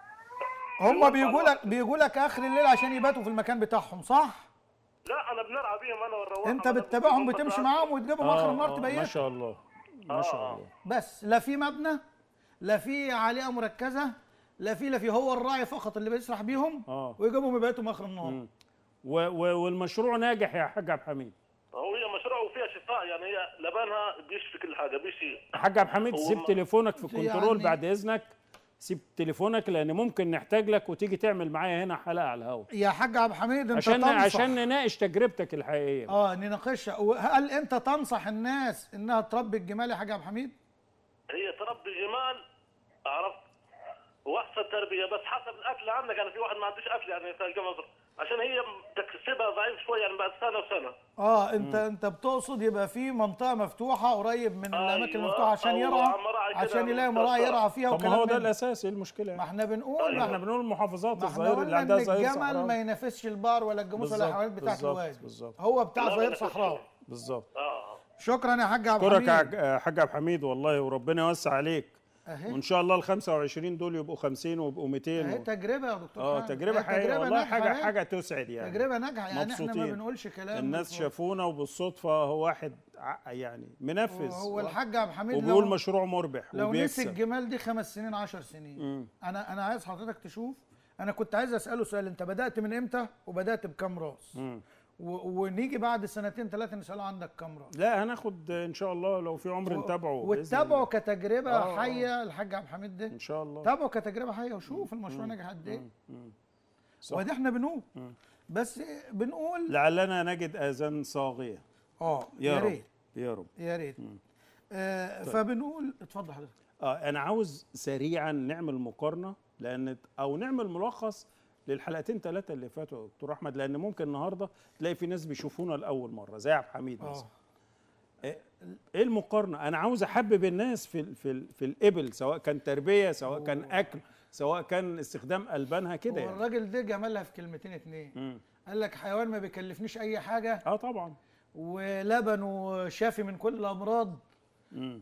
هم بيجوا لك بيجوا لك اخر الليل عشان يباتوا في المكان بتاعهم صح لا انا بنلعب بيهم انا والرواح انت بتتابعهم بتمشي معاهم وتجيبهم اخر اه النهار آه، ما تبيتهم شاء الله ما شاء آه. الله بس لا في مبنى لا في عليقه مركزه لا في لا في هو الراعي فقط اللي بيسرح بيهم اه ويجيبهم يبيتهم اخر النهار مم. و و والمشروع ناجح يا حاج عبد الحميد هو هي مشروع وفيها شفاء يعني هي لبنها بيشفي كل حاجه بيشفي حاج عبد الحميد هو سيب ما- تليفونك في في كنترول يعني- بعد اذنك سيب تليفونك لان ممكن نحتاج لك وتيجي تعمل معايا هنا حلقه على الهواء يا حاج عبد الحميد انت عشان تنصح عشان نناقش تجربتك الحقيقيه اه نناقشها وهل انت تنصح الناس انها تربي الجمال يا حاج عبد الحميد هي تربي جمال عرفت واحسن تربيه بس حسب الاكل عندك يعني في واحد ما عندوش اكل يعني تلقى مصر عشان هي تكسبها ضعيف شويه يعني بعد سنه وسنه اه انت انت بتقصد يبقى في منطقه مفتوحه قريب من الاماكن أيوة، المفتوحه عشان أو يرعى مراعي كده عشان يلاقي مختصة. مراعي يرعى فيها طب ما وكلام هو ده من ده. الاساس ايه المشكله ما يعني؟ احنا بنقول احنا بنقول المحافظات ما احنا الظاهره اللي قلنا عندها ان ظهير الجمل صحراوي ما ينافسش البار ولا الجاموس ولا بالظبط، الحيوانات بتاعت بالظبط، الوادي بالظبط. هو بتاع لا، ظهير ما صحراوي بالظبط اه شكرا يا حاج عبد اشكرك يا الحميد حاج- يا حاج عبد الحميد والله وربنا يوسع عليك اهي وان شاء الله ال 25 دول يبقوا 50 ويبقوا 200 اهي و... تجربه يا دكتور اه حامد. تجربه هي حقيقيه والله ناجحة حاجه اهي. حاجه تسعد يعني تجربه ناجحه يعني احنا ما مبسوطين. بنقولش كلام الناس مفروض. شافونا وبالصدفه هو واحد ع- يعني منفذ هو الحاج عبد الحميد وبيقول لو مشروع مربح لو نسي وبيكسب الجمال دي خمس سنين عشر سنين مم. انا انا عايز حضرتك تشوف انا كنت عايز اساله سؤال انت بدات من امتى وبدات بكام راس مم. و- ونيجي بعد سنتين ثلاثه نساله عندك كام راس لا هناخد ان شاء الله لو في عمر نتابعه بإذن وتتابعه الله. كتجربه آه، آه. حيه الحاج عبد الحميد ده ان شاء الله تابعه كتجربه حيه وشوف المشروع نجح قد ايه صح. وادي احنا بنقول بس بنقول لعلنا نجد اذان صاغيه اه يا, يا رب ريت يا رب يا ريت آه فبنقول اتفضل حضرتك اه انا عاوز سريعا نعمل مقارنه لان او نعمل ملخص للحلقتين ثلاثه اللي فاتوا يا دكتور احمد لان ممكن النهارده تلاقي في ناس بيشوفونا لاول مره زي عبد الحميد اه مثلا ايه إيه المقارنه انا عاوز احبب الناس في ال في ال في الابل سواء كان تربيه سواء كان اكل سواء كان استخدام البانها كده هو يعني الراجل ده جمالها في كلمتين اتنين مم. قال لك حيوان ما بيكلفنيش اي حاجه اه طبعا ولبنه شافي من كل الامراض مم.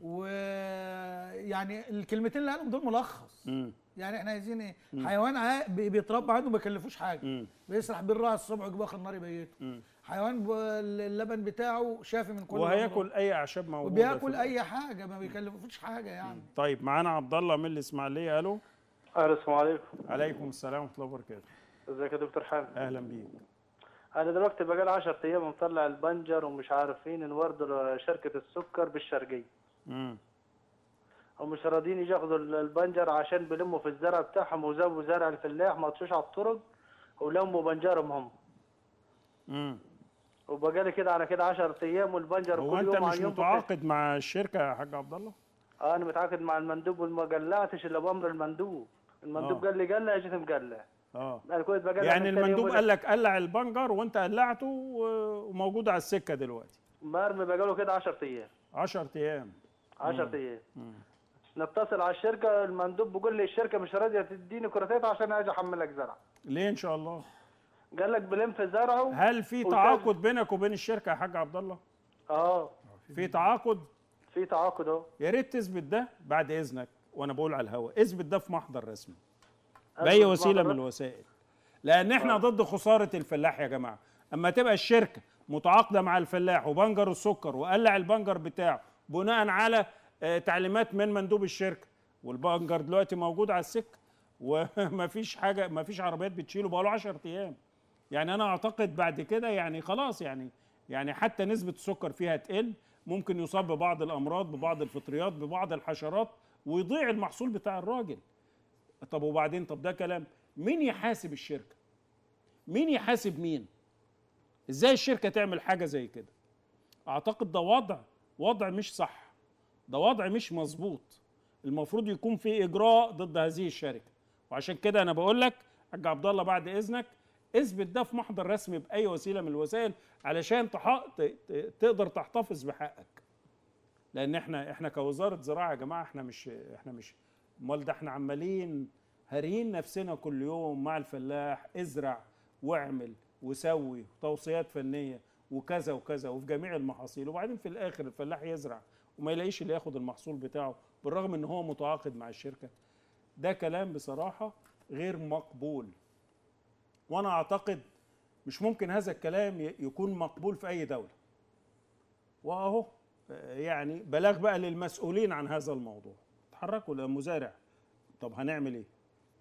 ويعني الكلمتين اللي قالهم دول ملخص مم. يعني احنا عايزين ايه حيوان عا- بي- بيتربى عنده ما يكلفوش حاجه مم. بيسرح بالراعي الصبح ويجيب اخر النهار يبيته مم. حيوان ب- اللبن بتاعه شافي من كل وهياكل الأمراض. اي اعشاب موجوده وبياكل في- اي حاجه ما بيكلفوش حاجه يعني طيب معانا عبد الله من الاسماعيليه الو الو السلام عليكم عليكم السلام ورحمه الله وبركاته ازيك يا دكتور حامد اهلا بيك انا دلوقتي بقالي 10 ايام مطلع البنجر ومش عارفين نورد شركه السكر بالشرقيه مم. ومش راضيين ياخدوا البنجر عشان بيلموا في الزرع بتاعهم وزابوا زرع الفلاح ما طشوش على الطرق ولموا بنجرهم هم مم. وبقالي كده على كده 10 ايام والبنجر هو كل انت يوم مش عن يوم بخف. متعاقد مع الشركه يا حاج عبد الله انا متعاقد مع المندوب وما قلعتش الا بامر المندوب المندوب آه. قال لي قلع جيت مقلع اه انا كنت بقلع يعني من تاني يوم المندوب ولا- قال لك قلع البنجر وانت قلعته و- وموجود على السكه دلوقتي مرمي بقاله كده 10 ايام 10 ايام 10 ايام نتصل على الشركه المندوب بيقول لي الشركه مش راضيه تديني كراتات عشان اجي احملك زرع ليه ان شاء الله قال لك بلم في زرعه هل في وتاج- تعاقد بينك وبين الشركه يا حاج عبد الله اه في تعاقد في تعاقد اهو يا ريت تثبت ده بعد اذنك وانا بقول على الهواء اثبت ده في محضر رسمي أثبت باي وسيله محضر من الوسائل لان احنا ضد خساره الفلاح يا جماعه اما تبقى الشركه متعاقده مع الفلاح وبنجر السكر وقلع البنجر بتاعه بناء على آه، تعليمات من مندوب الشركه والبنجر دلوقتي موجود على السكه ومفيش حاجه مفيش عربيات بتشيله بقاله 10 ايام يعني انا اعتقد بعد كده يعني خلاص يعني يعني حتى نسبه السكر فيها تقل ممكن يصاب ببعض الامراض ببعض الفطريات ببعض الحشرات ويضيع المحصول بتاع الراجل طب وبعدين طب ده كلام مين يحاسب الشركه مين يحاسب مين ازاي الشركه تعمل حاجه زي كده اعتقد ده وضع وضع مش صح ده وضع مش مظبوط المفروض يكون في اجراء ضد هذه الشركه وعشان كده انا بقول لك حاج عبد الله بعد اذنك اثبت ده في محضر رسمي باي وسيله من الوسائل علشان تح... ت... ت- تقدر تحتفظ بحقك لان احنا احنا كوزاره زراعه يا جماعه احنا مش احنا مش امال ده احنا عمالين هاريين نفسنا كل يوم مع الفلاح ازرع واعمل وسوي توصيات فنيه وكذا وكذا وفي جميع المحاصيل وبعدين في الاخر الفلاح يزرع وما يلاقيش اللي ياخد المحصول بتاعه بالرغم ان هو متعاقد مع الشركه ده كلام بصراحه غير مقبول وانا اعتقد مش ممكن هذا الكلام ي- يكون مقبول في اي دوله واهو آه، يعني بلاغ بقى للمسؤولين عن هذا الموضوع اتحركوا للمزارع طب هنعمل ايه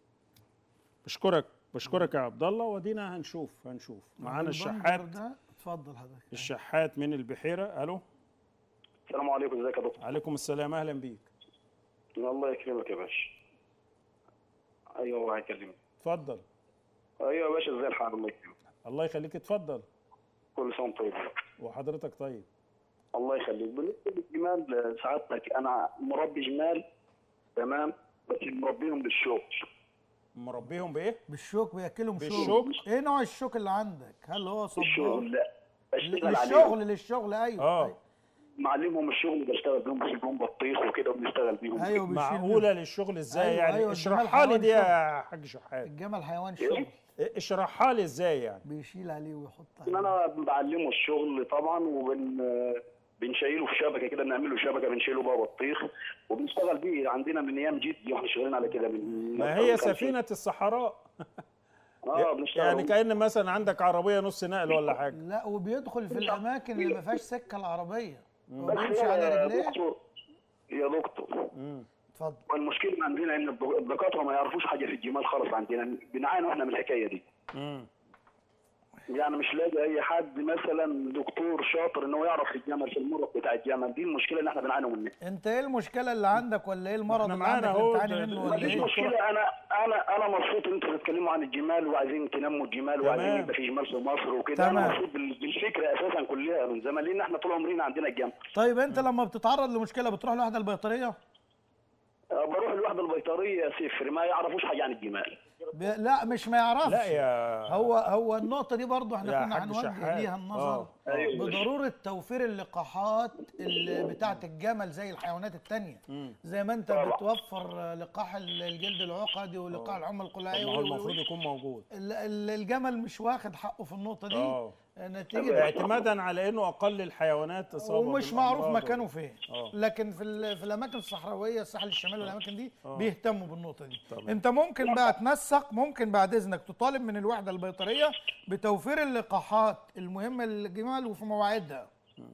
بشكرك بشكرك يا عبد الله ودينا هنشوف هنشوف معانا البنجر الشحات ده اتفضل حضرتك الشحات من البحيره الو السلام عليكم ازيك يا دكتور عليكم السلام اهلا بيك الله يكرمك يا باشا ايوه هو هيكلمني اتفضل ايوه يا باشا ازي الحال الله يكرمك الله يخليك اتفضل كل سنه وانت طيب وحضرتك طيب الله يخليك بالنسبه للجمال سعادتك انا مربي جمال تمام بس مربيهم للشغل مربيهم بايه بالشوك بياكلهم شوك بالشوك؟ ايه نوع الشوك اللي عندك هل هو صبار الشغل لا بشتغل عليهم للشغل للشغل ايوه اه أيوة. معلمهم الشغل بشتغل بيهم بجيب لهم بطيخ وكده وبنشتغل بيهم ايوه بيشيل معقوله للشغل ازاي أيوة، يعني أيوة، اشرحها الجمال لي دي حيوان يا حاج شحات الجمل حيوان شغل اشرحها لي ازاي يعني بيشيل عليه ويحط ان عليه انا بعلمه الشغل طبعا وبن بنشيله في شبكه كده بنعمل له شبكه بنشيله بقى بطيخ وبنشتغل بيه عندنا من ايام جدي واحنا شغالين على كده من ما هي سفينه الصحراء اه بنشتغل يعني كأن مثلا عندك عربيه نص نقل ولا حاجه لا وبيدخل في الاماكن اللي ما فيهاش سكه العربيه هو بس بيمشي يا على رجليه دكتور يا دكتور اتفضل والمشكله عندنا ان الدك- الدكاتره ما يعرفوش حاجه في الجمال خالص عندنا بنعاني احنا من الحكايه دي امم يعني مش لاقي اي حد مثلا دكتور شاطر ان هو يعرف في الجمل في المرض بتاع الجمل دي المشكله اللي احنا بنعاني منها انت ايه المشكله اللي عندك ولا ايه المرض احنا اللي معانا عندك اللي اهو بتعاني ده- منه ده- ولا مفيش ايه مشكله انا انا انا مبسوط ان انتوا بتتكلموا عن الجمال وعايزين تنموا الجمال وعايزين تمام. يبقى في جمال في مصر وكده تمام. انا مبسوط بال- بالفكره اساسا كلها من زمان لان احنا طول عمرنا عندنا الجمل طيب انت لما بتتعرض لمشكله بتروح لوحده البيطريه أه، بروح الوحده البيطريه صفر ما يعرفوش حاجه عن الجمال ب... لا مش ما يعرفش لا يا هو هو النقطة دي برضو يا احنا كنا حاج هنوجه شحات. ليها النظر آه. أيوة. بضرورة توفير اللقاحات اللي بتاعة الجمل زي الحيوانات التانية زي ما انت بتوفر لقاح الجلد العقدي ولقاح الحمى طب القلعية ما هو و- و- المفروض يكون موجود ال- ال- الجمل مش واخد حقه في النقطة دي اه نتيجة اعتمادا على انه اقل الحيوانات اصابه ومش معروف بالأمراض. مكانه فين آه. لكن في ال- في الاماكن الصحراويه الساحل الشمالي والاماكن دي آه. بيهتموا بالنقطه دي تمام. انت ممكن بقى تنسق ممكن بعد اذنك تطالب من الوحده البيطريه بتوفير اللقاحات المهمه للجمال وفي مواعيدها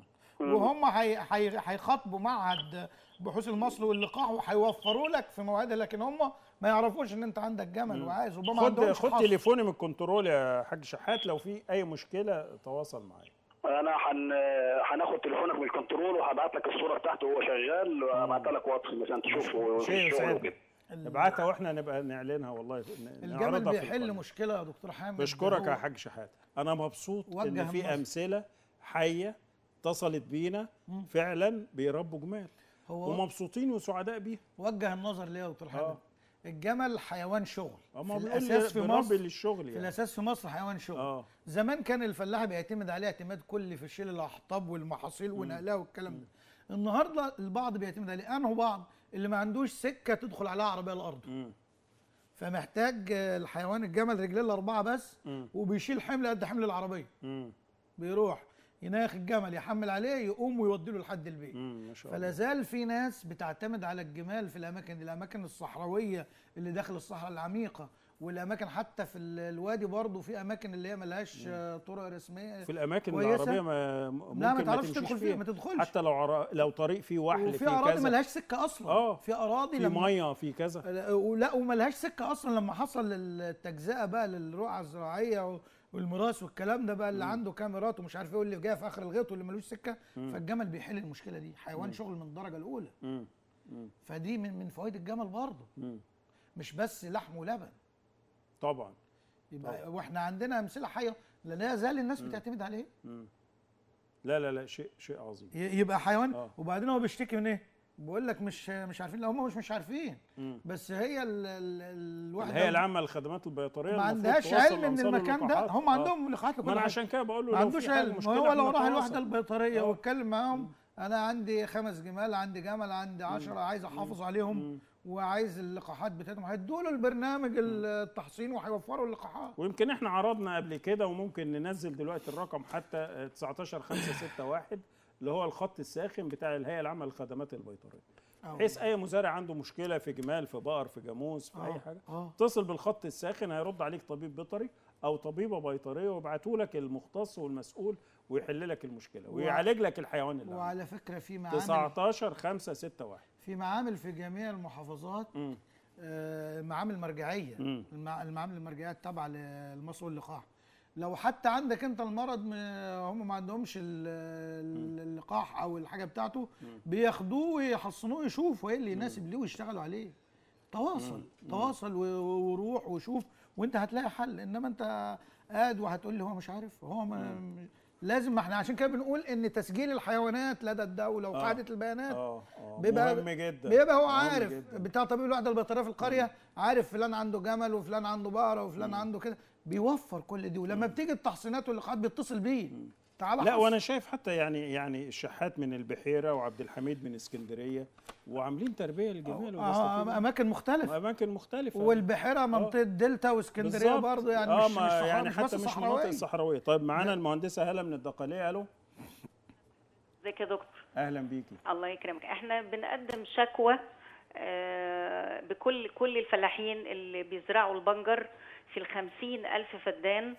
وهم هي- هي- هيخاطبوا معهد بحوث المصل واللقاح وهيوفروا لك في مواعيدها لكن هم ما يعرفوش ان انت عندك جمل وعايز ربما خد عندهمش خد حصر. تليفوني من الكنترول يا حاج شحات لو في اي مشكله تواصل معايا انا هن هناخد تليفونك من الكنترول وهبعت لك الصوره بتاعته وهو شغال وهبعتها لك واتس مثلا تشوفه في شيء الشغل يسعدني وكده نبعتها واحنا نبقى نعلنها والله ن- الجمل نعرضها في بيحل القناة. مشكله يا دكتور حامد بشكرك هو- يا حاج شحات انا مبسوط وجه ان في النصر. امثله حيه اتصلت بينا فعلا بيربوا جمال هو ومبسوطين وسعداء بيها وجه النظر ليه يا دكتور حامد آه. الجمل حيوان شغل اما في بنقول الاساس في بنربي مصر للشغل في يعني الاساس في مصر حيوان شغل اه زمان كان الفلاح بيعتمد عليه اعتماد كلي في شيل الاحطاب والمحاصيل ونقلها والكلام ده النهارده البعض بيعتمد عليه انه بعض اللي ما عندوش سكه تدخل عليها عربيه الارض مم. فمحتاج آه، الحيوان الجمل رجلين الاربعه بس مم. وبيشيل حمل قد حمل العربيه مم. بيروح يناخ الجمل يحمل عليه يقوم ويودي له لحد البيت مم. ما شاء الله فلا زال في ناس بتعتمد على الجمال في الاماكن دي الاماكن الصحراويه اللي داخل الصحراء العميقه والاماكن حتى في ال- الوادي برضه في اماكن اللي هي ملهاش آه، طرق رسميه في الاماكن كويسة. العربيه ما ممكن لا ما تعرفش تمشيش تدخل فيها ما تدخلش حتى لو عر... لو طريق فيه وحل وفي فيه اراضي كذا ملهاش سكه اصلا آه. في اراضي في لما ميه في كذا لا ولا وملهاش سكه اصلا لما حصل التجزئه بقى للرقعه الزراعيه و- والميراث والكلام ده بقى اللي عنده كاميرات ومش عارف ايه واللي جاي في اخر الغيط واللي ملوش سكه فالجمل بيحل المشكله دي حيوان شغل من الدرجه الاولى مم. فدي من من فوائد الجمل برضه مم. مش بس لحم ولبن طبعا يبقى واحنا عندنا امثله حيه لا لا زال الناس بتعتمد عليه لا لا لا شيء شيء عظيم ي- يبقى حيوان آه. وبعدين هو بيشتكي من ايه؟ بقول لك مش مش عارفين لا هم مش مش عارفين مم. بس هي ال ال الوحده الهيئه العامه للخدمات البيطريه ما المفروض عندهاش توصل علم من لأمثال المكان ده اللقاحات. هم آه. عندهم لقاحات ما لكل انا حاجة. عشان كده بقول له ما لو عندوش في حاجة علم مشكله ما هو لو إحنا راح نتواصل. الوحده البيطريه واتكلم معاهم انا عندي خمس جمال عندي جمل عندي عشرة عايز احافظ عليهم وعايز اللقاحات بتاعتهم هيدوا له البرنامج التحصين وهيوفروا اللقاحات ويمكن احنا عرضنا قبل كده وممكن ننزل دلوقتي الرقم حتى آه، 19 5 6 1 اللي هو الخط الساخن بتاع الهيئه العامه للخدمات البيطريه آه. بحيث اي مزارع عنده مشكله في جمال في بقر في جاموس في آه، اي حاجه آه. اتصل بالخط الساخن هيرد عليك طبيب بيطري او طبيبه بيطريه ويبعتوا لك المختص والمسؤول ويحل لك المشكله ويعالج لك الحيوان اللي عندك. وعلى فكره في معامل 19 5 6 1 في معامل في جميع المحافظات مم. آه، معامل مرجعيه مم. المع- المعامل المرجعيه التابعه للمصر واللقاح لو حتى عندك انت المرض م- هم ما عندهمش ال- ال- اللقاح او الحاجه بتاعته بياخدوه ويحصنوه يشوفوا ايه اللي يناسب ليه ويشتغلوا عليه تواصل تواصل و- و- وروح وشوف وانت هتلاقي حل انما انت قاعد وهتقول لي هو مش عارف هو ما لازم ما احنا عشان كده بنقول ان تسجيل الحيوانات لدى الدوله وقاعده البيانات اه اه بيبقى مهم جدا بيبقى هو مهم عارف جداً. بتاع طبيب الوحده البيطريه في القريه عارف فلان عنده جمل وفلان عنده بقره وفلان عنده كده بيوفر كل دي ولما بتيجي التحصينات واللقاحات بيتصل بيه تعالى لا حصل. وانا شايف حتى يعني يعني الشحات من البحيره وعبد الحميد من اسكندريه وعاملين تربيه للجمال آه وبيستفيدوا اماكن مختلفه اماكن مختلفه والبحيره منطقه دلتا واسكندريه بالظبط. برضه يعني آه مش ما مش صحراء يعني مش حتى بس مش صحراوية. مناطق صحراويه طيب معانا المهندسه هاله من الدقاليه الو ازيك يا دكتور اهلا بيكي الله يكرمك احنا بنقدم شكوى آه، بكل كل الفلاحين اللي بيزرعوا البنجر في الخمسين ألف فدان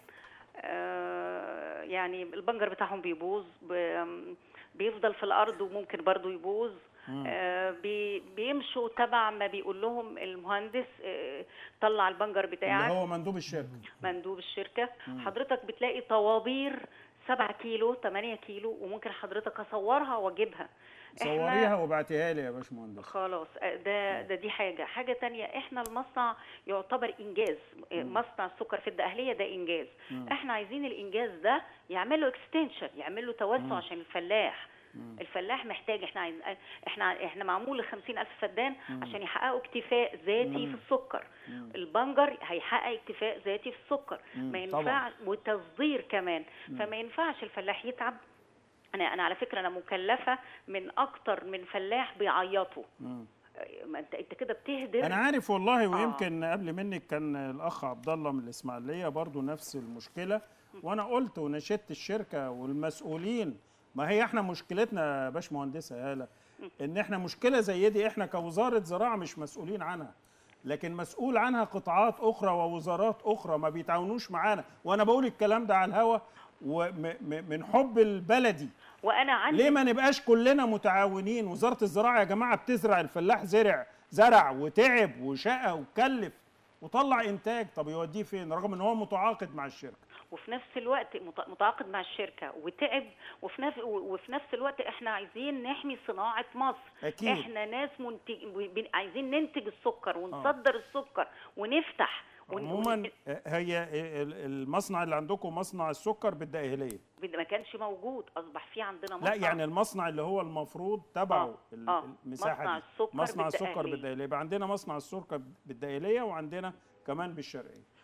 آه، يعني البنجر بتاعهم بيبوظ ب- بيفضل في الأرض وممكن برضو يبوظ آه، بي- بيمشوا تبع ما بيقول لهم المهندس آه، طلع البنجر اللي بتاعك هو مندوب الشركه مندوب الشركة حضرتك بتلاقي طوابير 7 كيلو 8 كيلو وممكن حضرتك اصورها واجيبها إحنا- صوريها وابعتيها لي يا باشمهندس خلاص آه، ده ده دي حاجه حاجه تانية احنا المصنع يعتبر انجاز آه، مصنع السكر في الدقهليه ده انجاز احنا عايزين الانجاز ده يعمل له اكستنشن يعمل له توسع عشان الفلاح الفلاح محتاج احنا عايز احنا احنا معمول ل 50000 فدان عشان يحققوا اكتفاء ذاتي في السكر البنجر هيحقق اكتفاء ذاتي في السكر ما طبعاً. ينفعش وتصدير كمان فما ينفعش الفلاح يتعب انا انا على فكره انا مكلفه من اكتر من فلاح بيعيطوا ما انت انت كده بتهدر انا عارف والله ويمكن قبل منك كان الاخ عبد الله من الاسماعيليه برضو نفس المشكله وانا قلت ونشدت الشركه والمسؤولين ما هي احنا مشكلتنا يا باشمهندسه هاله ان احنا مشكله زي دي احنا كوزاره زراعه مش مسؤولين عنها لكن مسؤول عنها قطاعات اخرى ووزارات اخرى ما بيتعاونوش معانا وانا بقول الكلام ده على الهوا ومن حب البلدي وانا عندي ليه ما نبقاش كلنا متعاونين وزارة الزراعة يا جماعة بتزرع الفلاح زرع زرع وتعب وشقى وكلف وطلع انتاج طب يوديه فين رغم ان هو متعاقد مع الشركة وفي نفس الوقت مت- متعاقد مع الشركه وتعب وفي نفس وفي نفس الوقت احنا عايزين نحمي صناعه مصر أكيد. احنا ناس منتج بن- عايزين ننتج السكر ونصدر السكر ونفتح ون- عموما ون- هي ال- المصنع اللي عندكم مصنع السكر بالدقهلية ما كانش موجود اصبح في عندنا لا مصنع يعني المصنع اللي هو المفروض تبعه آه، ال- آه. المساحة مصنع دي السكر مصنع السكر بالدقهلية. بالدقهلية يبقى عندنا مصنع السكر بالدقهلية وعندنا كمان بالشرقية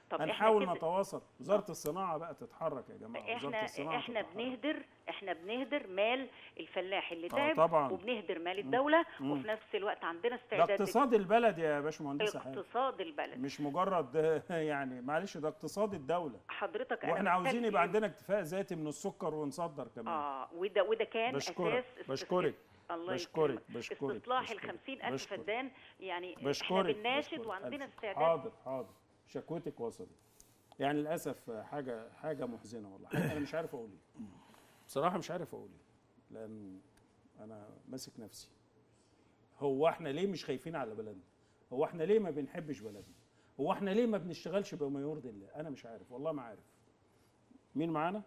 طب إحنا هنحاول كده- نتواصل وزاره الصناعه بقى تتحرك يا جماعه وزاره احنا الصناعه احنا تتحرك. بنهدر احنا بنهدر مال الفلاح اللي آه، تعب طبعاً. وبنهدر مال الدوله وفي نفس الوقت عندنا ده استعداد اقتصاد البلد يا باشمهندس حاجة. اقتصاد البلد مش مجرد يعني معلش ده اقتصاد الدوله حضرتك انا واحنا عاوزين محتاج يبقى إيه؟ عندنا اكتفاء ذاتي من السكر ونصدر كمان اه وده وده كان بشكرك، اساس بشكرك، الله بشكرك، يكرمك. بشكرك، استصلاح ال بشكرك، 50000 بشكرك. فدان يعني احنا بشكرك بنناشد بشكرك. وعندنا ألف. استعداد حاضر حاضر شكوتك وصلت يعني للاسف حاجه حاجه محزنه والله انا مش عارف اقول ايه بصراحه مش عارف اقول ايه لان انا ماسك نفسي هو احنا ليه مش خايفين على بلدنا هو احنا ليه ما بنحبش بلدنا هو احنا ليه ما بنشتغلش بما يرضي الله انا مش عارف والله ما عارف مين معانا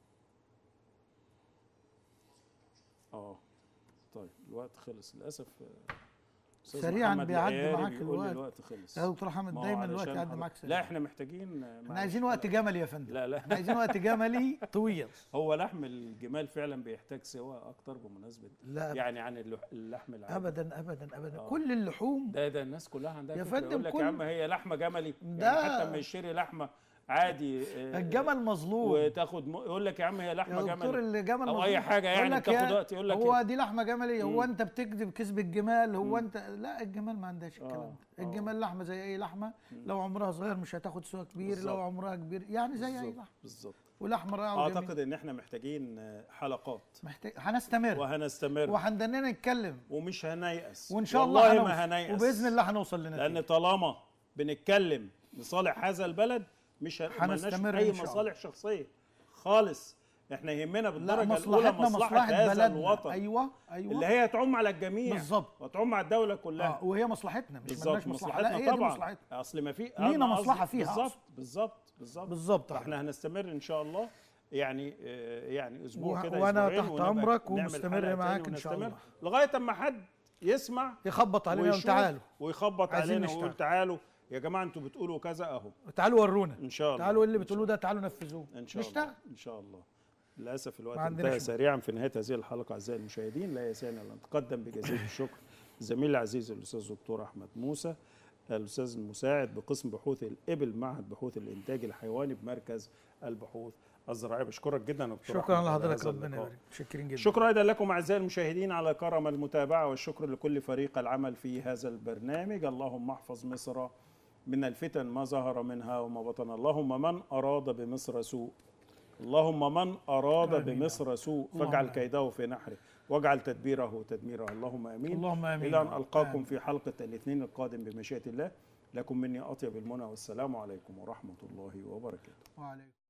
اه طيب الوقت خلص للاسف آه، أستاذ سريعاً محمد بيعدي العياري معاك بيقول لي الوقت. الوقت خلص يا دكتور حامد ما هو دايما الوقت علشان يعدي حضرتك- معاك سريع لا احنا محتاجين احنا عايزين وقت جملي يا فندم لا لا احنا عايزين وقت جملي طويل هو لحم الجمال فعلا بيحتاج سوا اكتر بمناسبه لا يعني عن اللح- اللحم العادي ابدا ابدا ابدا آه. كل اللحوم ده ده الناس كلها عندها يا فكرة. فندم يقول لك كل- يا عم هي لحمه جملي ده- يعني حتى لما يشتري لحمه عادي آه، الجمل مظلوم وتاخد م... يقول لك يا عم هي لحمه يا دكتور جملي اللي جمل أو مظلوم أي حاجة يقول يعني لك بتاخد يا- وقت، يقول لك هو إيه؟ دي لحمه جملي هو انت بتكذب كذب الجمال هو انت لا الجمال ما عندهاش الكلام آه، ده الجمال لحمه زي اي لحمه لو عمرها صغير مش هتاخد سوا كبير بالظبط. لو عمرها كبير يعني زي اي بالظبط لحمه بالظبط ولحم رائع وجميل. اعتقد ان احنا محتاجين آه، حلقات محتاج هنستمر وهنستمر وهندننا نتكلم ومش هنيأس وان شاء والله الله ما هنوصل هنيأس وباذن الله هنوصل لنتيجه لان طالما بنتكلم لصالح هذا البلد مش ه- ملناش هنستمر اي إن شاء الله. مصالح شخصيه خالص احنا يهمنا لا بالدرجه الاولى مصلحتنا مصلحه مصلحه هذا بلدنا الوطن ايوه ايوه اللي هي تعم على الجميع بالظبط. وتعم على الدوله كلها اه وهي مصلحتنا مش بالظبط مالناش مصلحه لا مصلحتنا هي دي طبعا مصلحتنا اصل ما في لينا أنا قصدي- مصلحة فيها بالظبط أصلاً. بالظبط بالظبط بالظبط احنا هنستمر ان شاء الله يعني آه، يعني اسبوع و- كده وأنا أسبوعين تحت ونبقى أمرك نعمل ومستمر حلقة معاك تاني إن شاء ونستمر الله. لغايه اما حد يسمع يخبط علينا ويشوف وتعالوا ويخبط عايزين علينا نشتغل. ويقول تعالوا يا جماعه انتوا بتقولوا كذا اهو تعالوا ورونا ان شاء الله تعالوا اللي إن بتقولوه ده تعالوا نفذوه ان شاء نشتغل الله ان شاء الله للاسف الوقت ما عندناش انتهى وقت. سريعا في نهايه هذه الحلقه اعزائي المشاهدين لا يسعنا ان نتقدم بجزيل الشكر زميلي العزيز الاستاذ الدكتور احمد موسى الاستاذ المساعد بقسم بحوث الابل معهد بحوث الانتاج الحيواني بمركز البحوث الزراعيه بشكرك جدا يا دكتور شكرا أحمد على لحضرتك هذا ربنا اللقاء. يبارك شكرين جدا شكرا ايضا لكم اعزائي المشاهدين على كرم المتابعه والشكر لكل فريق العمل في هذا البرنامج اللهم احفظ مصر من الفتن ما ظهر منها وما بطن اللهم من اراد بمصر سوء اللهم من اراد آمين. بمصر سوء اللهم فاجعل آمين. كيده في نحره واجعل تدبيره تدميره اللهم امين اللهم آمين. الى ان القاكم آمين. في حلقه الاثنين القادم بمشيئه الله لكم مني اطيب المنى والسلام عليكم ورحمه الله وبركاته وعليكم